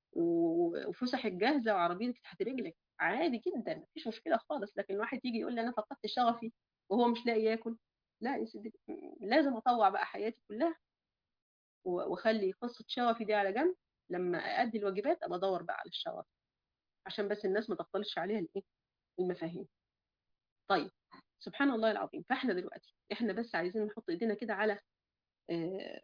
و- وفسحك جاهزة وعربيتك تحت رجلك عادي جدا مفيش مشكلة خالص لكن واحد يجي يقول لي أنا فقدت شغفي وهو مش لاقي ياكل لا يا سيدي لازم أطوع بقى حياتي كلها و- واخلي قصة شغفي دي على جنب لما أأدي الواجبات أبقى أدور بقى على الشغف عشان بس الناس ما تختلطش عليها الإيه المفاهيم طيب سبحان الله العظيم فاحنا دلوقتي احنا بس عايزين نحط ايدينا كده على آه،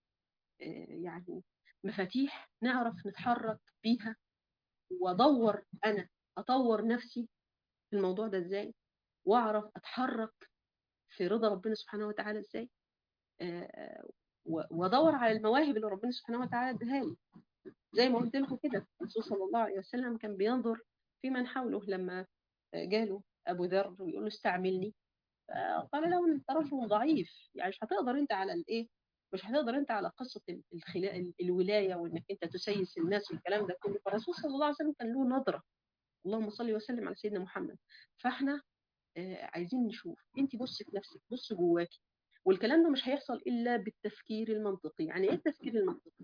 آه، يعني مفاتيح نعرف نتحرك بيها وادور انا اطور نفسي في الموضوع ده ازاي واعرف اتحرك في رضا ربنا سبحانه وتعالى ازاي آه، و- وادور على المواهب اللي ربنا سبحانه وتعالى اداها لي زي ما قلت لكم كده الرسول صلى الله عليه وسلم كان بينظر في من حوله لما جاله ابو ذر ويقول له استعملني قال له انت رجل ضعيف يعني مش هتقدر انت على الايه مش هتقدر انت على قصه ال- الخلا... ال- الولايه وانك انت تسيس الناس والكلام ده كله فالرسول صلى الله عليه وسلم كان له نظره اللهم صل وسلم على سيدنا محمد فاحنا آه، عايزين نشوف انت بصي في نفسك بصي جواكي والكلام ده مش هيحصل الا بالتفكير المنطقي يعني ايه التفكير المنطقي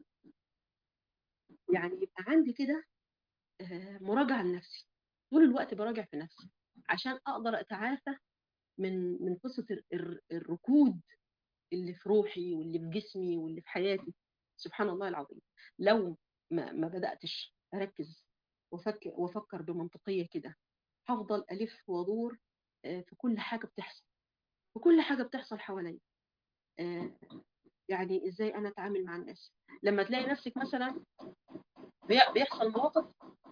يعني يبقى عندي كده آه، مراجعه لنفسي طول الوقت براجع في نفسي عشان اقدر اتعافى من من قصه ال- الر- الركود اللي في روحي واللي في جسمي واللي في حياتي سبحان الله العظيم لو ما ما بداتش اركز وافكر وافكر بمنطقيه كده هفضل الف وادور آه، في كل حاجه بتحصل في كل حاجه بتحصل حواليا آه، يعني ازاي انا اتعامل مع الناس لما تلاقي نفسك مثلا بي- بيحصل مواقف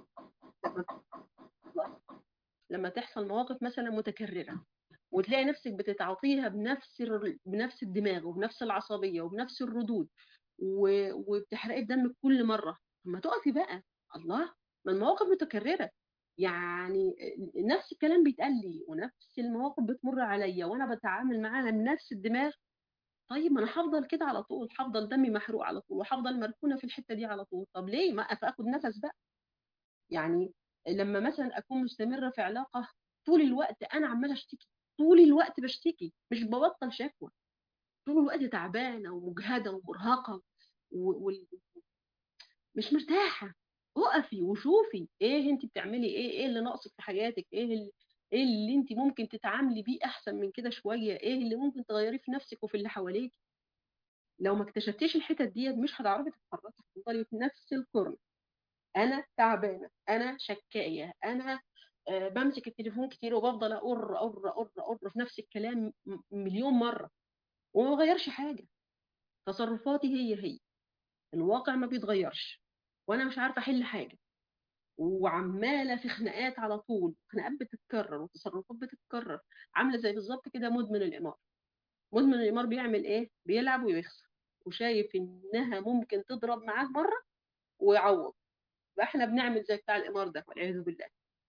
لما لما تحصل مواقف مثلا متكررة وتلاقي نفسك بتتعاطيها بنفس ال- بنفس الدماغ وبنفس العصبية وبنفس الردود و- وبتحرقي دمك كل مرة ما تقفي بقى الله ما المواقف متكررة يعني نفس الكلام بيتقال لي ونفس المواقف بتمر عليا وانا بتعامل معاها بنفس الدماغ طيب ما انا هفضل كده على طول هفضل دمي محروق على طول وهفضل مركونه في الحته دي على طول طب ليه ما اخد نفس بقى يعني لما مثلا اكون مستمره في علاقه طول الوقت انا عماله اشتكي طول الوقت بشتكي مش ببطل شكوى طول الوقت تعبانه ومجهده ومرهقه و- وال- مش مرتاحه اقفي وشوفي ايه انت بتعملي ايه ايه اللي ناقصك في حياتك ايه اللي ايه اللي انت ممكن تتعاملي بيه احسن من كده شويه ايه اللي ممكن تغيريه في نفسك وفي اللي حواليك لو ما اكتشفتيش الحتت ديت مش هتعرفي تتحركي هتفضلي في نفس الكورنر انا تعبانه انا شكايه انا آه، بمسك التليفون كتير وبفضل اقر اقر اقر اقر في نفس الكلام م- مليون مره وما بغيرش حاجه تصرفاتي هي هي الواقع ما بيتغيرش وانا مش عارفه احل حاجه وعماله في خناقات على طول خناقات بتتكرر وتصرفات بتتكرر عامله زي بالظبط كده مدمن القمار مدمن القمار بيعمل ايه بيلعب ويخسر وشايف انها ممكن تضرب معاه مره ويعوض فاحنا بنعمل زي بتاع القمار ده والعياذ بالله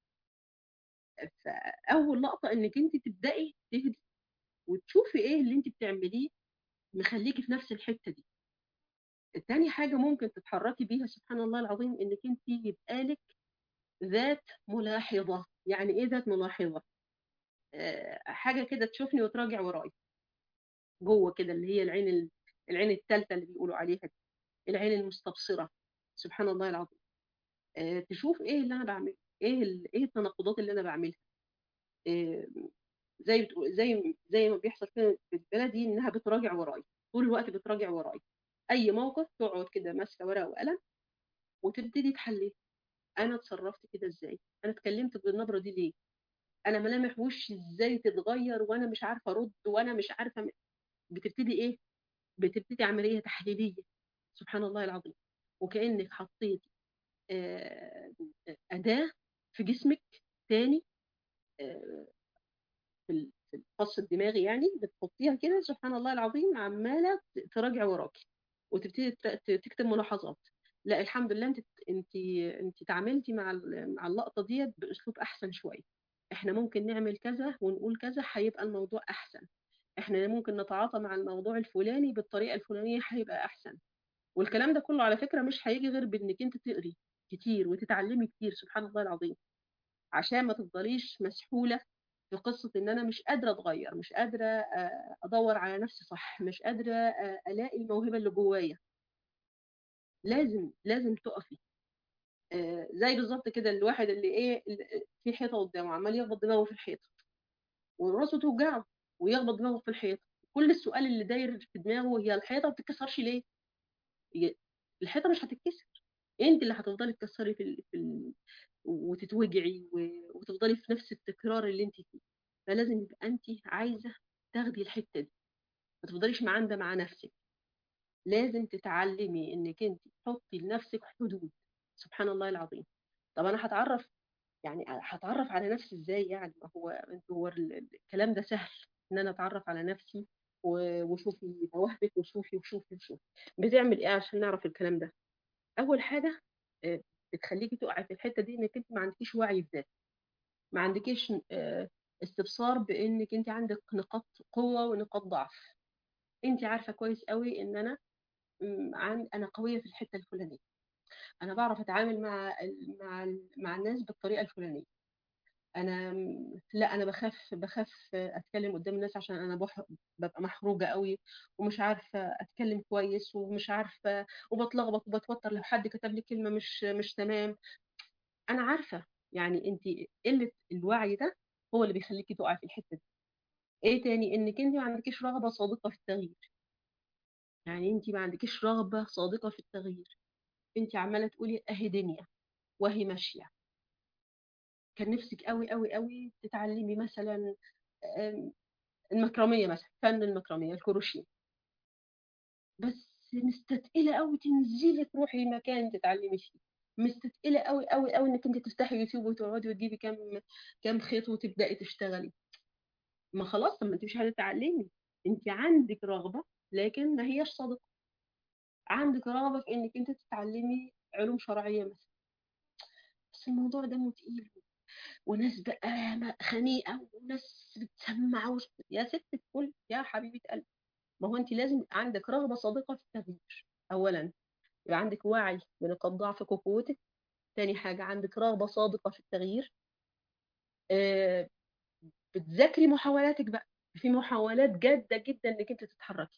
فاول لقطه انك انت تبداي تهدي وتشوفي ايه اللي انت بتعمليه مخليكي في نفس الحته دي تاني حاجه ممكن تتحركي بيها سبحان الله العظيم انك انت يبقى لك ذات ملاحظه يعني ايه ذات ملاحظه آه، حاجه كده تشوفني وتراجع وراي جوه كده اللي هي العين ال- العين الثالثه اللي بيقولوا عليها دي العين المستبصره سبحان الله العظيم آه، تشوف ايه اللي انا بعمله ايه ال- ايه التناقضات اللي انا بعملها آه، زي بتقول زي زي ما بيحصل كده في البلدي انها بتراجع وراي طول الوقت بتراجع وراي اي موقف تقعد كده ماسكه ورقه وقلم وتبتدي تحلل انا اتصرفت كده ازاي انا اتكلمت بالنبره دي ليه انا ملامح وشي ازاي تتغير وانا مش عارفه ارد وانا مش عارفه م- بتبتدي ايه بتبتدي عمليه تحليليه سبحان الله العظيم وكانك حطيتي آه، اداه في جسمك تاني آه، في ال- في الفص الدماغي يعني بتحطيها كده سبحان الله العظيم عماله تراجع وراكي وتبتدي ت- ت- تكتب ملاحظات لا الحمد لله انت انت انت تعاملتي مع ال- مع اللقطه ديت باسلوب احسن شويه احنا ممكن نعمل كذا ونقول كذا هيبقى الموضوع احسن احنا ممكن نتعاطى مع الموضوع الفلاني بالطريقه الفلانيه هيبقى احسن والكلام ده كله على فكره مش هيجي غير بانك انت تقري كتير وتتعلمي كتير سبحان الله العظيم عشان ما تفضليش مسحوله في قصة إن أنا مش قادرة أتغير مش قادرة آه، أدور على نفسي صح مش قادرة آه، ألاقي الموهبة اللي جوايا لازم لازم تقفي آه، زي بالظبط كده الواحد اللي إيه اللي في حيطة قدامه عمال يخبط دماغه في الحيطة وراسه توجعه ويخبط دماغه في الحيطة كل السؤال اللي داير في دماغه هي الحيطة ما بتتكسرش ليه؟ هي الحيطة مش هتتكسر انت اللي هتفضلي تكسري في ال... في ال... وتتوجعي و... وتفضلي في نفس التكرار اللي انت فيه فلازم يبقى انت عايزه تاخدي الحته دي ما تفضليش معانده مع نفسك لازم تتعلمي انك انت تحطي لنفسك حدود سبحان الله العظيم طب انا هتعرف يعني هتعرف على نفسي ازاي يعني ما هو هو ال- ال- الكلام ده سهل ان انا اتعرف على نفسي و- وشوفي مواهبك وشوفي وشوفي وشوفي بتعمل ايه عشان نعرف الكلام ده اول حاجه آه، بتخليكي تقعي في الحته دي انك انت ما عندكيش وعي بذات ما عندكيش آه، استبصار بانك انت عندك نقاط قوه ونقاط ضعف انت عارفه كويس قوي ان انا م، عن انا قويه في الحته الفلانيه انا بعرف اتعامل مع ال- مع ال- مع الناس بالطريقه الفلانيه انا م، لا انا بخاف بخاف اتكلم قدام الناس عشان انا بح... ببقى محروجه قوي ومش عارفه اتكلم كويس ومش عارفه وبتلخبط وبتوتر لو حد كتب لي كلمه مش مش تمام انا عارفه يعني انت قله الوعي ده هو اللي بيخليكي تقعي في الحته دي ايه تاني انك انت ما عندكيش رغبه صادقه في التغيير يعني انت ما عندكيش رغبه صادقه في التغيير انت عماله تقولي اهي دنيا وهي ماشيه كان نفسك قوي قوي قوي تتعلمي مثلا آم، المكرميه مثلا فن المكرميه الكروشيه بس مستثقله قوي تنزلي تروحي مكان تتعلمي فيه مستثقله قوي قوي قوي انك انت تفتحي يوتيوب وتقعدي وتجيبي كام كام خيط وتبداي تشتغلي ما خلاص طب ما انت مش هتتعلمي انت عندك رغبه لكن ما هياش صادقه عندك رغبه في انك انت تتعلمي علوم شرعيه مثلا بس الموضوع ده تقيل وناس بقى ما- خنيقه وناس بتسمع وش... يا ست الكل يا حبيبه قلبي ما هو انت لازم يبقى عندك رغبه صادقه في التغيير اولا يبقى عندك وعي بنقاط ضعفك وقوتك تاني حاجه عندك رغبه صادقه في التغيير آه، بتذاكري محاولاتك بقى في محاولات جاده جدا انك انت تتحركي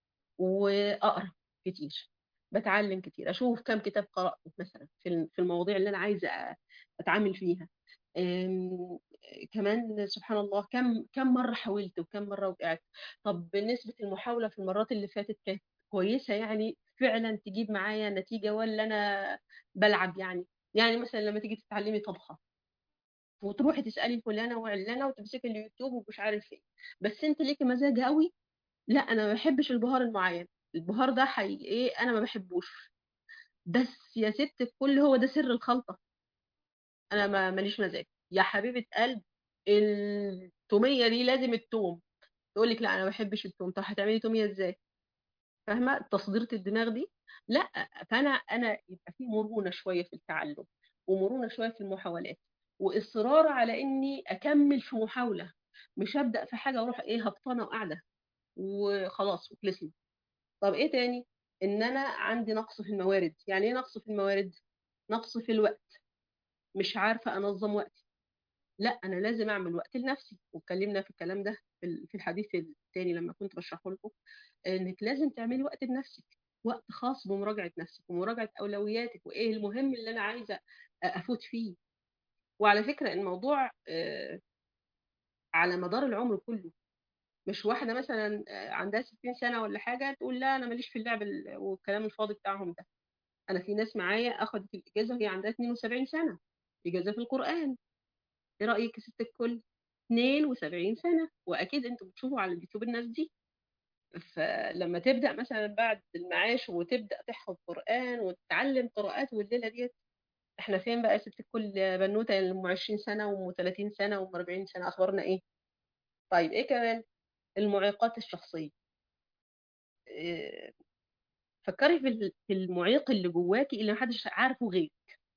واقرا كتير بتعلم كتير اشوف كم كتاب قراته مثلا في الم- في المواضيع اللي انا عايزه أ- اتعامل فيها أم، كمان سبحان الله كم كم مره حاولت وكم مره وقعت طب بالنسبه المحاوله في المرات اللي فاتت كانت كويسه يعني فعلا تجيب معايا نتيجه ولا انا بلعب يعني يعني مثلا لما تيجي تتعلمي طبخه وتروحي تسالي فلانه وعلانه وتمسكي اليوتيوب ومش عارف ايه بس انت ليكي مزاج قوي لا انا ما بحبش البهار المعين البهار ده حي ايه انا ما بحبوش بس يا ست الكل هو ده سر الخلطه انا ما ماليش مزاج يا حبيبه قلب التوميه دي لازم التوم تقول لك لا انا ما بحبش التوم طب هتعملي توميه ازاي فاهمه تصديره الدماغ دي لا فانا انا يبقى في مرونه شويه في التعلم ومرونه شويه في المحاولات واصرار على اني اكمل في محاوله مش ابدا في حاجه واروح ايه هبطانه وقاعده وخلاص وخلصنا طب ايه تاني ان انا عندي نقص في الموارد يعني ايه نقص في الموارد نقص في الوقت مش عارفه انظم وقتي لا انا لازم اعمل وقت لنفسي واتكلمنا في الكلام ده في ال- في الحديث التاني لما كنت بشرحه لكم انك لازم تعملي وقت لنفسك وقت خاص بمراجعه نفسك ومراجعه اولوياتك وايه المهم اللي انا عايزه افوت فيه وعلى فكره الموضوع آه، على مدار العمر كله مش واحده مثلا آه، عندها 60 سنه ولا حاجه تقول لا انا ماليش في اللعب ال- والكلام الفاضي بتاعهم ده انا في ناس معايا اخذت الاجازه وهي عندها 72 سنه اجازه في القران ايه رايك يا ست الكل 72 سنه واكيد انتوا بتشوفوا على اليوتيوب الناس دي فلما تبدا مثلا بعد المعاش وتبدا تحفظ قران وتتعلم قراءات والليله ديت احنا فين بقى يا ست الكل بنوته اللي ام 20 سنه وام 30 سنه وام 40 سنه اخبارنا ايه طيب ايه كمان المعيقات الشخصيه إيه، فكري في ال- في المعيق اللي جواكي اللي محدش عارفه غير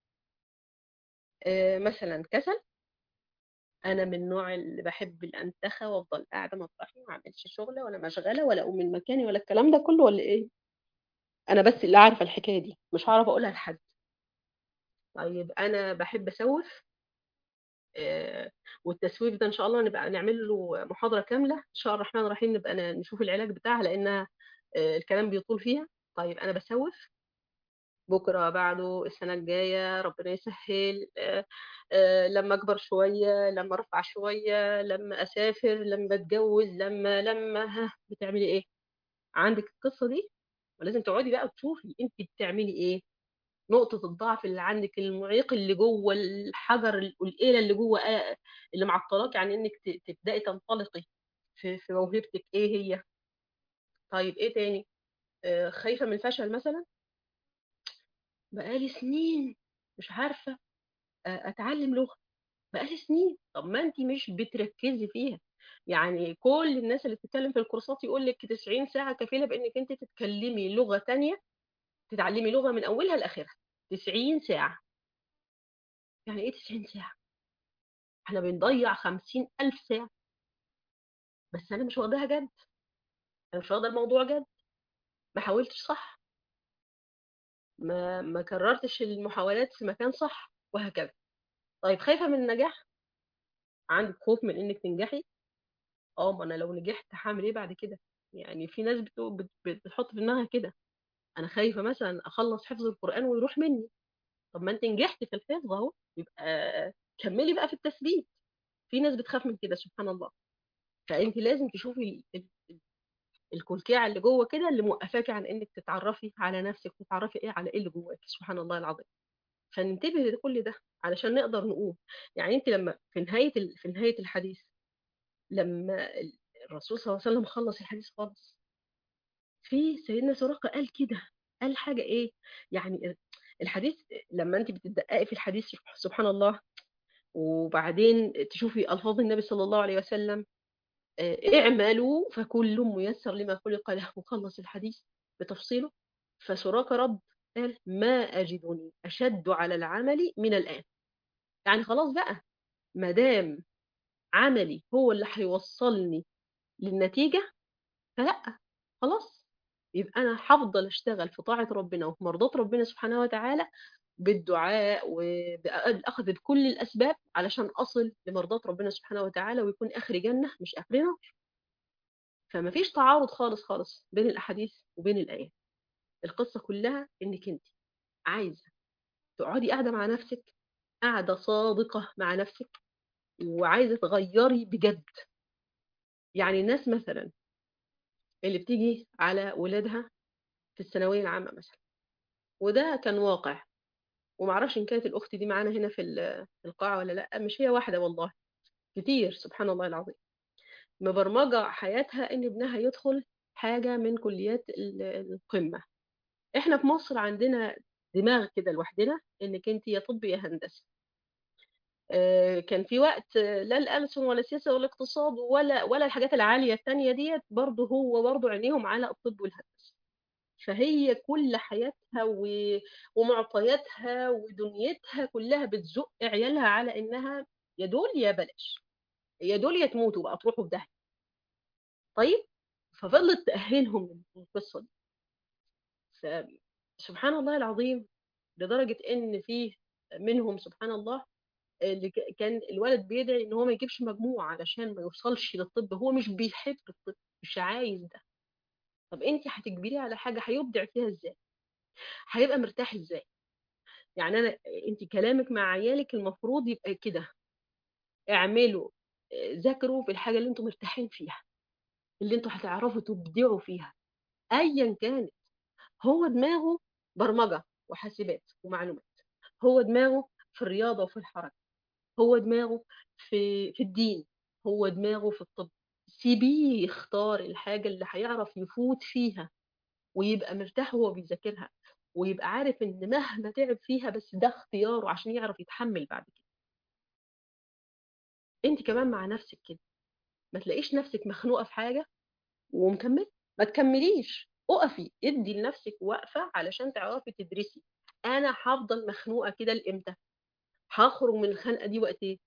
إيه، مثلا كسل انا من النوع اللي بحب الانتخه وافضل قاعده مطرحي ما اعملش شغله ولا مشغله ولا اقوم من مكاني ولا الكلام ده كله ولا ايه انا بس اللي عارفه الحكايه دي مش هعرف اقولها لحد طيب انا بحب اسوف آه، والتسويف ده ان شاء الله نبقى نعمل له محاضره كامله ان شاء الله الرحمن الرحيم نبقى ن- نشوف العلاج بتاعها لانها آه، الكلام بيطول فيها طيب انا بسوف بكره بعده السنه الجايه ربنا يسهل آه، آه، لما اكبر شويه لما ارفع شويه لما اسافر لما اتجوز لما لما ها بتعملي ايه عندك القصه دي ولازم تقعدي بقى وتشوفي انت بتعملي ايه نقطة الضعف اللي عندك المعيق اللي جوه الحجر القلقيلة اللي جوه آه، اللي معطلاكي عن انك ت- تبدأي تنطلقي في في موهبتك ايه هي طيب ايه تاني آه، خايفة من الفشل مثلا بقالي سنين مش عارفة آه، اتعلم لغة بقالي سنين طب ما انت مش بتركزي فيها يعني كل الناس اللي بتتكلم في الكورسات يقول لك 90 ساعة كفيلة بانك انت تتكلمي لغة تانية تتعلمي لغة من اولها لاخرها 90 ساعة يعني ايه 90 ساعة احنا بنضيع 50 ألف ساعة بس انا مش واخداها جد انا مش واخده الموضوع جد ما حاولتش صح ما ما كررتش المحاولات في مكان صح وهكذا طيب خايفه من النجاح عندك خوف من انك تنجحي اه ما انا لو نجحت هعمل ايه بعد كده يعني في ناس بتقول بت- بت- بتحط في دماغها كده انا خايفه مثلا اخلص حفظ القران ويروح مني طب ما انت نجحتي في الحفظ اهو يبقى كملي بقى في التثبيت في ناس بتخاف من كده سبحان الله فانت لازم تشوفي ال- ال- الكلكيعه اللي جوه كده اللي موقفاكي عن انك تتعرفي على نفسك وتتعرفي ايه على ايه اللي جواك سبحان الله العظيم فننتبه لكل ده علشان نقدر نقوم يعني انت لما في نهايه ال... في نهايه الحديث لما ال- الرسول صلى الله عليه وسلم خلص الحديث خالص في سيدنا سراقه قال كده قال حاجه ايه يعني الحديث لما انت بتدققي في الحديث سبحان الله وبعدين تشوفي الفاظ النبي صلى الله عليه وسلم آه، اعملوا فكل ميسر لما خلق له وخلص الحديث بتفصيله فسراقة رد قال ما أجدني أشد على العمل من الآن يعني خلاص بقى ما دام عملي هو اللي هيوصلني للنتيجة فلا خلاص يبقى أنا هفضل أشتغل في طاعة ربنا وفي مرضاة ربنا سبحانه وتعالى بالدعاء وبأخذ بكل الأسباب علشان أصل لمرضاة ربنا سبحانه وتعالى ويكون آخر جنة مش آخر نار فما فيش تعارض خالص خالص بين الأحاديث وبين الآيات القصة كلها إنك أنت عايزة تقعدي قاعدة مع نفسك قاعدة صادقة مع نفسك وعايزة تغيري بجد يعني الناس مثلا اللي بتيجي على ولادها في الثانوية العامة مثلا وده كان واقع ومعرفش إن كانت الأخت دي معانا هنا في ال- في القاعة ولا لأ مش هي واحدة والله كتير سبحان الله العظيم مبرمجة حياتها إن ابنها يدخل حاجة من كليات ال- القمة إحنا في مصر عندنا دماغ كده لوحدنا إنك أنت يا طب يا هندسة آه، كان في وقت آه، لا الألسن ولا السياسة ولا الاقتصاد ولا ولا الحاجات العالية التانية ديت برضه هو برضه عينيهم على الطب والهندسة فهي كل حياتها و- ومعطياتها ودنيتها كلها بتزق عيالها على إنها يا دول يا بلاش يا دول يا تموتوا بقى تروحوا في داهية طيب ففضلت تأهلهم للقصة دي فسبحان الله العظيم لدرجة إن فيه منهم سبحان الله اللي ك- كان الولد بيدعي ان هو ما يجيبش مجموع علشان ما يوصلش للطب هو مش بيحب الطب مش عايز ده طب انت هتجبريه على حاجه هيبدع فيها ازاي هيبقى مرتاح ازاي يعني انا انت كلامك مع عيالك المفروض يبقى كده اعملوا آه، ذاكروا في الحاجه اللي انتم مرتاحين فيها اللي انتم هتعرفوا تبدعوا فيها ايا كانت هو دماغه برمجه وحاسبات ومعلومات هو دماغه في الرياضه وفي الحركه هو دماغه في في الدين هو دماغه في الطب سيبيه يختار الحاجة اللي هيعرف يفوت فيها ويبقى مرتاح وهو بيذاكرها ويبقى عارف ان مهما تعب فيها بس ده اختياره عشان يعرف يتحمل بعد كده انت كمان مع نفسك كده ما تلاقيش نفسك مخنوقة في حاجة ومكمل ما تكمليش اقفي ادي لنفسك وقفة علشان تعرفي تدرسي انا هفضل مخنوقة كده لامتى هخرج من الخنقة دي وقت ايه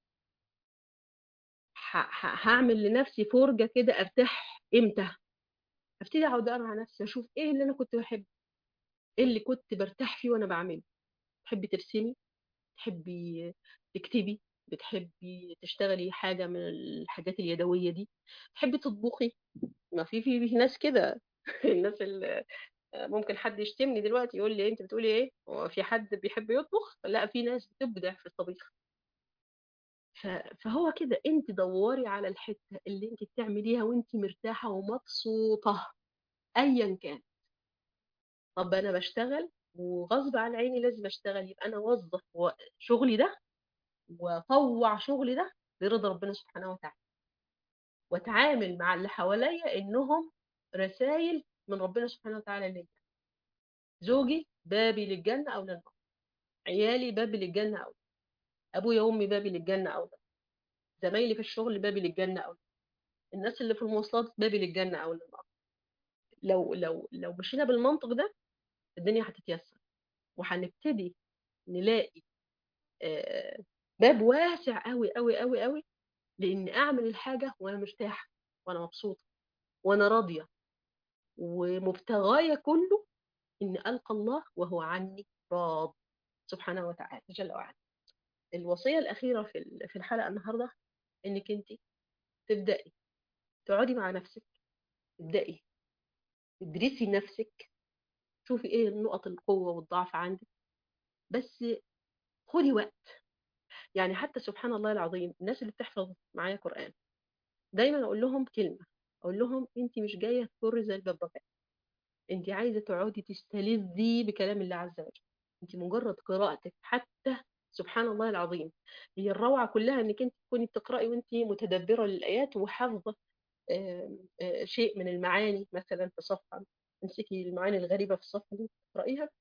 ه- ه- هعمل لنفسي فرجة كده ارتاح امتى ابتدي اقعد اقرا مع نفسي اشوف ايه اللي انا كنت بحبه ايه اللي كنت برتاح فيه وانا بعمله تحبي ترسمي تحبي تكتبي بتحبي تشتغلي حاجة من الحاجات اليدوية دي تحبي تطبخي ما في في في ناس كده الناس اللي ممكن حد يشتمني دلوقتي يقول لي انت بتقولي ايه هو في حد بيحب يطبخ لا في ناس بتبدع في الطبيخ ف- فهو كده انت دوري على الحتة اللي انت بتعمليها وانت مرتاحة ومبسوطة ايا كان طب انا بشتغل وغصب عن عيني لازم اشتغل يبقى انا اوظف و- شغلي ده واطوع شغلي ده لرضا ربنا سبحانه وتعالى واتعامل مع اللي حواليا انهم رسائل من ربنا سبحانه وتعالى ليا زوجي بابي للجنة او للنار عيالي بابي للجنة او ابويا وامي بابي للجنة او لا زمايلي في الشغل بابي للجنة او لا الناس اللي في المواصلات بابي للجنة او للنار لو لو لو مشينا بالمنطق ده الدنيا هتتيسر وهنبتدي نلاقي آه، باب واسع قوي قوي قوي قوي لان اعمل الحاجه وانا مرتاحه وانا مبسوطه وانا راضيه ومبتغايا كله ان القى الله وهو عني راض سبحانه وتعالى جل وعلا الوصيه الاخيره في ال- في الحلقه النهارده انك انت تبداي تقعدي مع نفسك تبداي تدرسي نفسك شوفي ايه نقط القوه والضعف عندك بس خدي وقت يعني حتى سبحان الله العظيم الناس اللي بتحفظ معايا قران دايما اقول لهم كلمه اقول لهم انت مش جايه تفري زي الببغاء انت عايزه تقعدي تستلذي بكلام الله عز وجل انت مجرد قراءتك حتى سبحان الله العظيم هي الروعه كلها انك انت تكوني بتقراي وانت متدبره للايات وحافظه آه، آه، شيء من المعاني مثلا في صفحه امسكي المعاني الغريبه في الصفحه دي تقرايها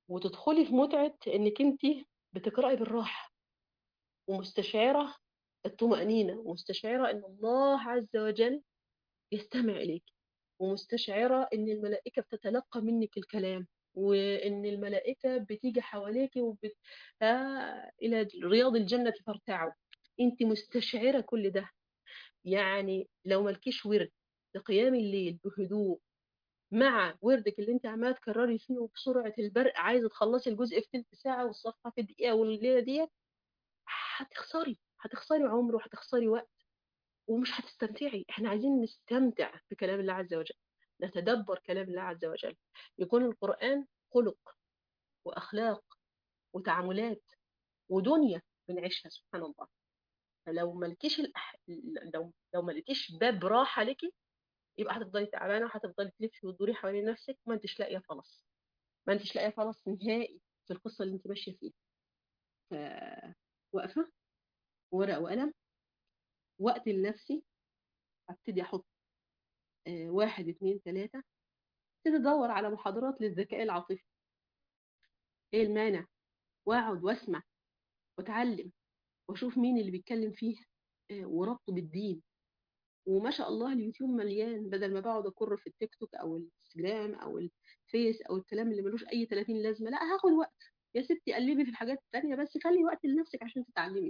وتدخلي في متعة إنك أنت بتقرأي بالراحة ومستشعرة الطمأنينة ومستشعرة إن الله عز وجل يستمع إليك ومستشعرة إن الملائكة بتتلقى منك الكلام وإن الملائكة بتيجي حواليك وبت... آه إلى رياض الجنة فارتعوا أنت مستشعرة كل ده يعني لو ملكيش ورد لقيام الليل بهدوء مع وردك اللي انت عماله تكرري فيه وبسرعه البرق عايزه تخلصي الجزء في تلت ساعه والصفحه في دقيقه والليله ديت هتخسري هتخسري عمر وهتخسري وقت ومش هتستمتعي احنا عايزين نستمتع بكلام الله عز وجل نتدبر كلام الله عز وجل يكون القرآن خلق وأخلاق وتعاملات ودنيا بنعيشها سبحان الله فلو ملكيش الأح... لو لو ما لقيتيش باب راحة ليكي يبقى هتفضلي تعبانة وهتفضلي تلفي وتدوري حوالين نفسك ما انتش لاقية خلاص ما انتش لاقية خلاص نهائي في القصة اللي انت ماشية فيها ف... واقفة ورقة وقلم وقت لنفسي هبتدي احط آه واحد اتنين تلاتة ابتدي ادور على محاضرات للذكاء العاطفي ايه المانع واقعد واسمع واتعلم واشوف مين اللي بيتكلم فيه آه وربطه بالدين وما شاء الله اليوتيوب مليان بدل ما بقعد اكر في التيك توك او الانستجرام او الفيس او الكلام اللي ملوش اي 30 لازمه لا هاخد وقت يا ستي قلبي في الحاجات التانية بس خلي وقت لنفسك عشان تتعلمي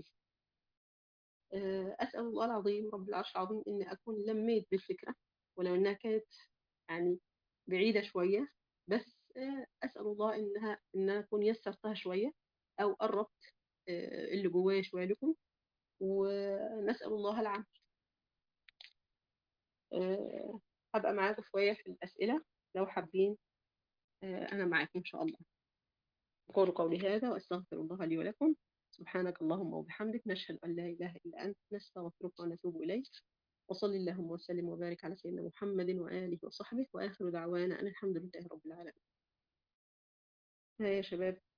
أسأل الله العظيم رب العرش العظيم إني أكون لميت بالفكرة ولو إنها كانت يعني بعيدة شوية بس أسأل الله إنها إن أنا أكون يسرتها شوية أو قربت اللي جوايا شوية لكم ونسأل الله العافية هبقى معاكم شوية في الأسئلة لو حابين أنا معاكم إن شاء الله أقول قولي هذا وأستغفر الله لي ولكم سبحانك اللهم وبحمدك نشهد أن لا إله إلا أنت نستغفرك ونتوب إليك وصل اللهم وسلم وبارك على سيدنا محمد وآله وصحبه وآخر دعوانا أن الحمد لله رب العالمين ها يا شباب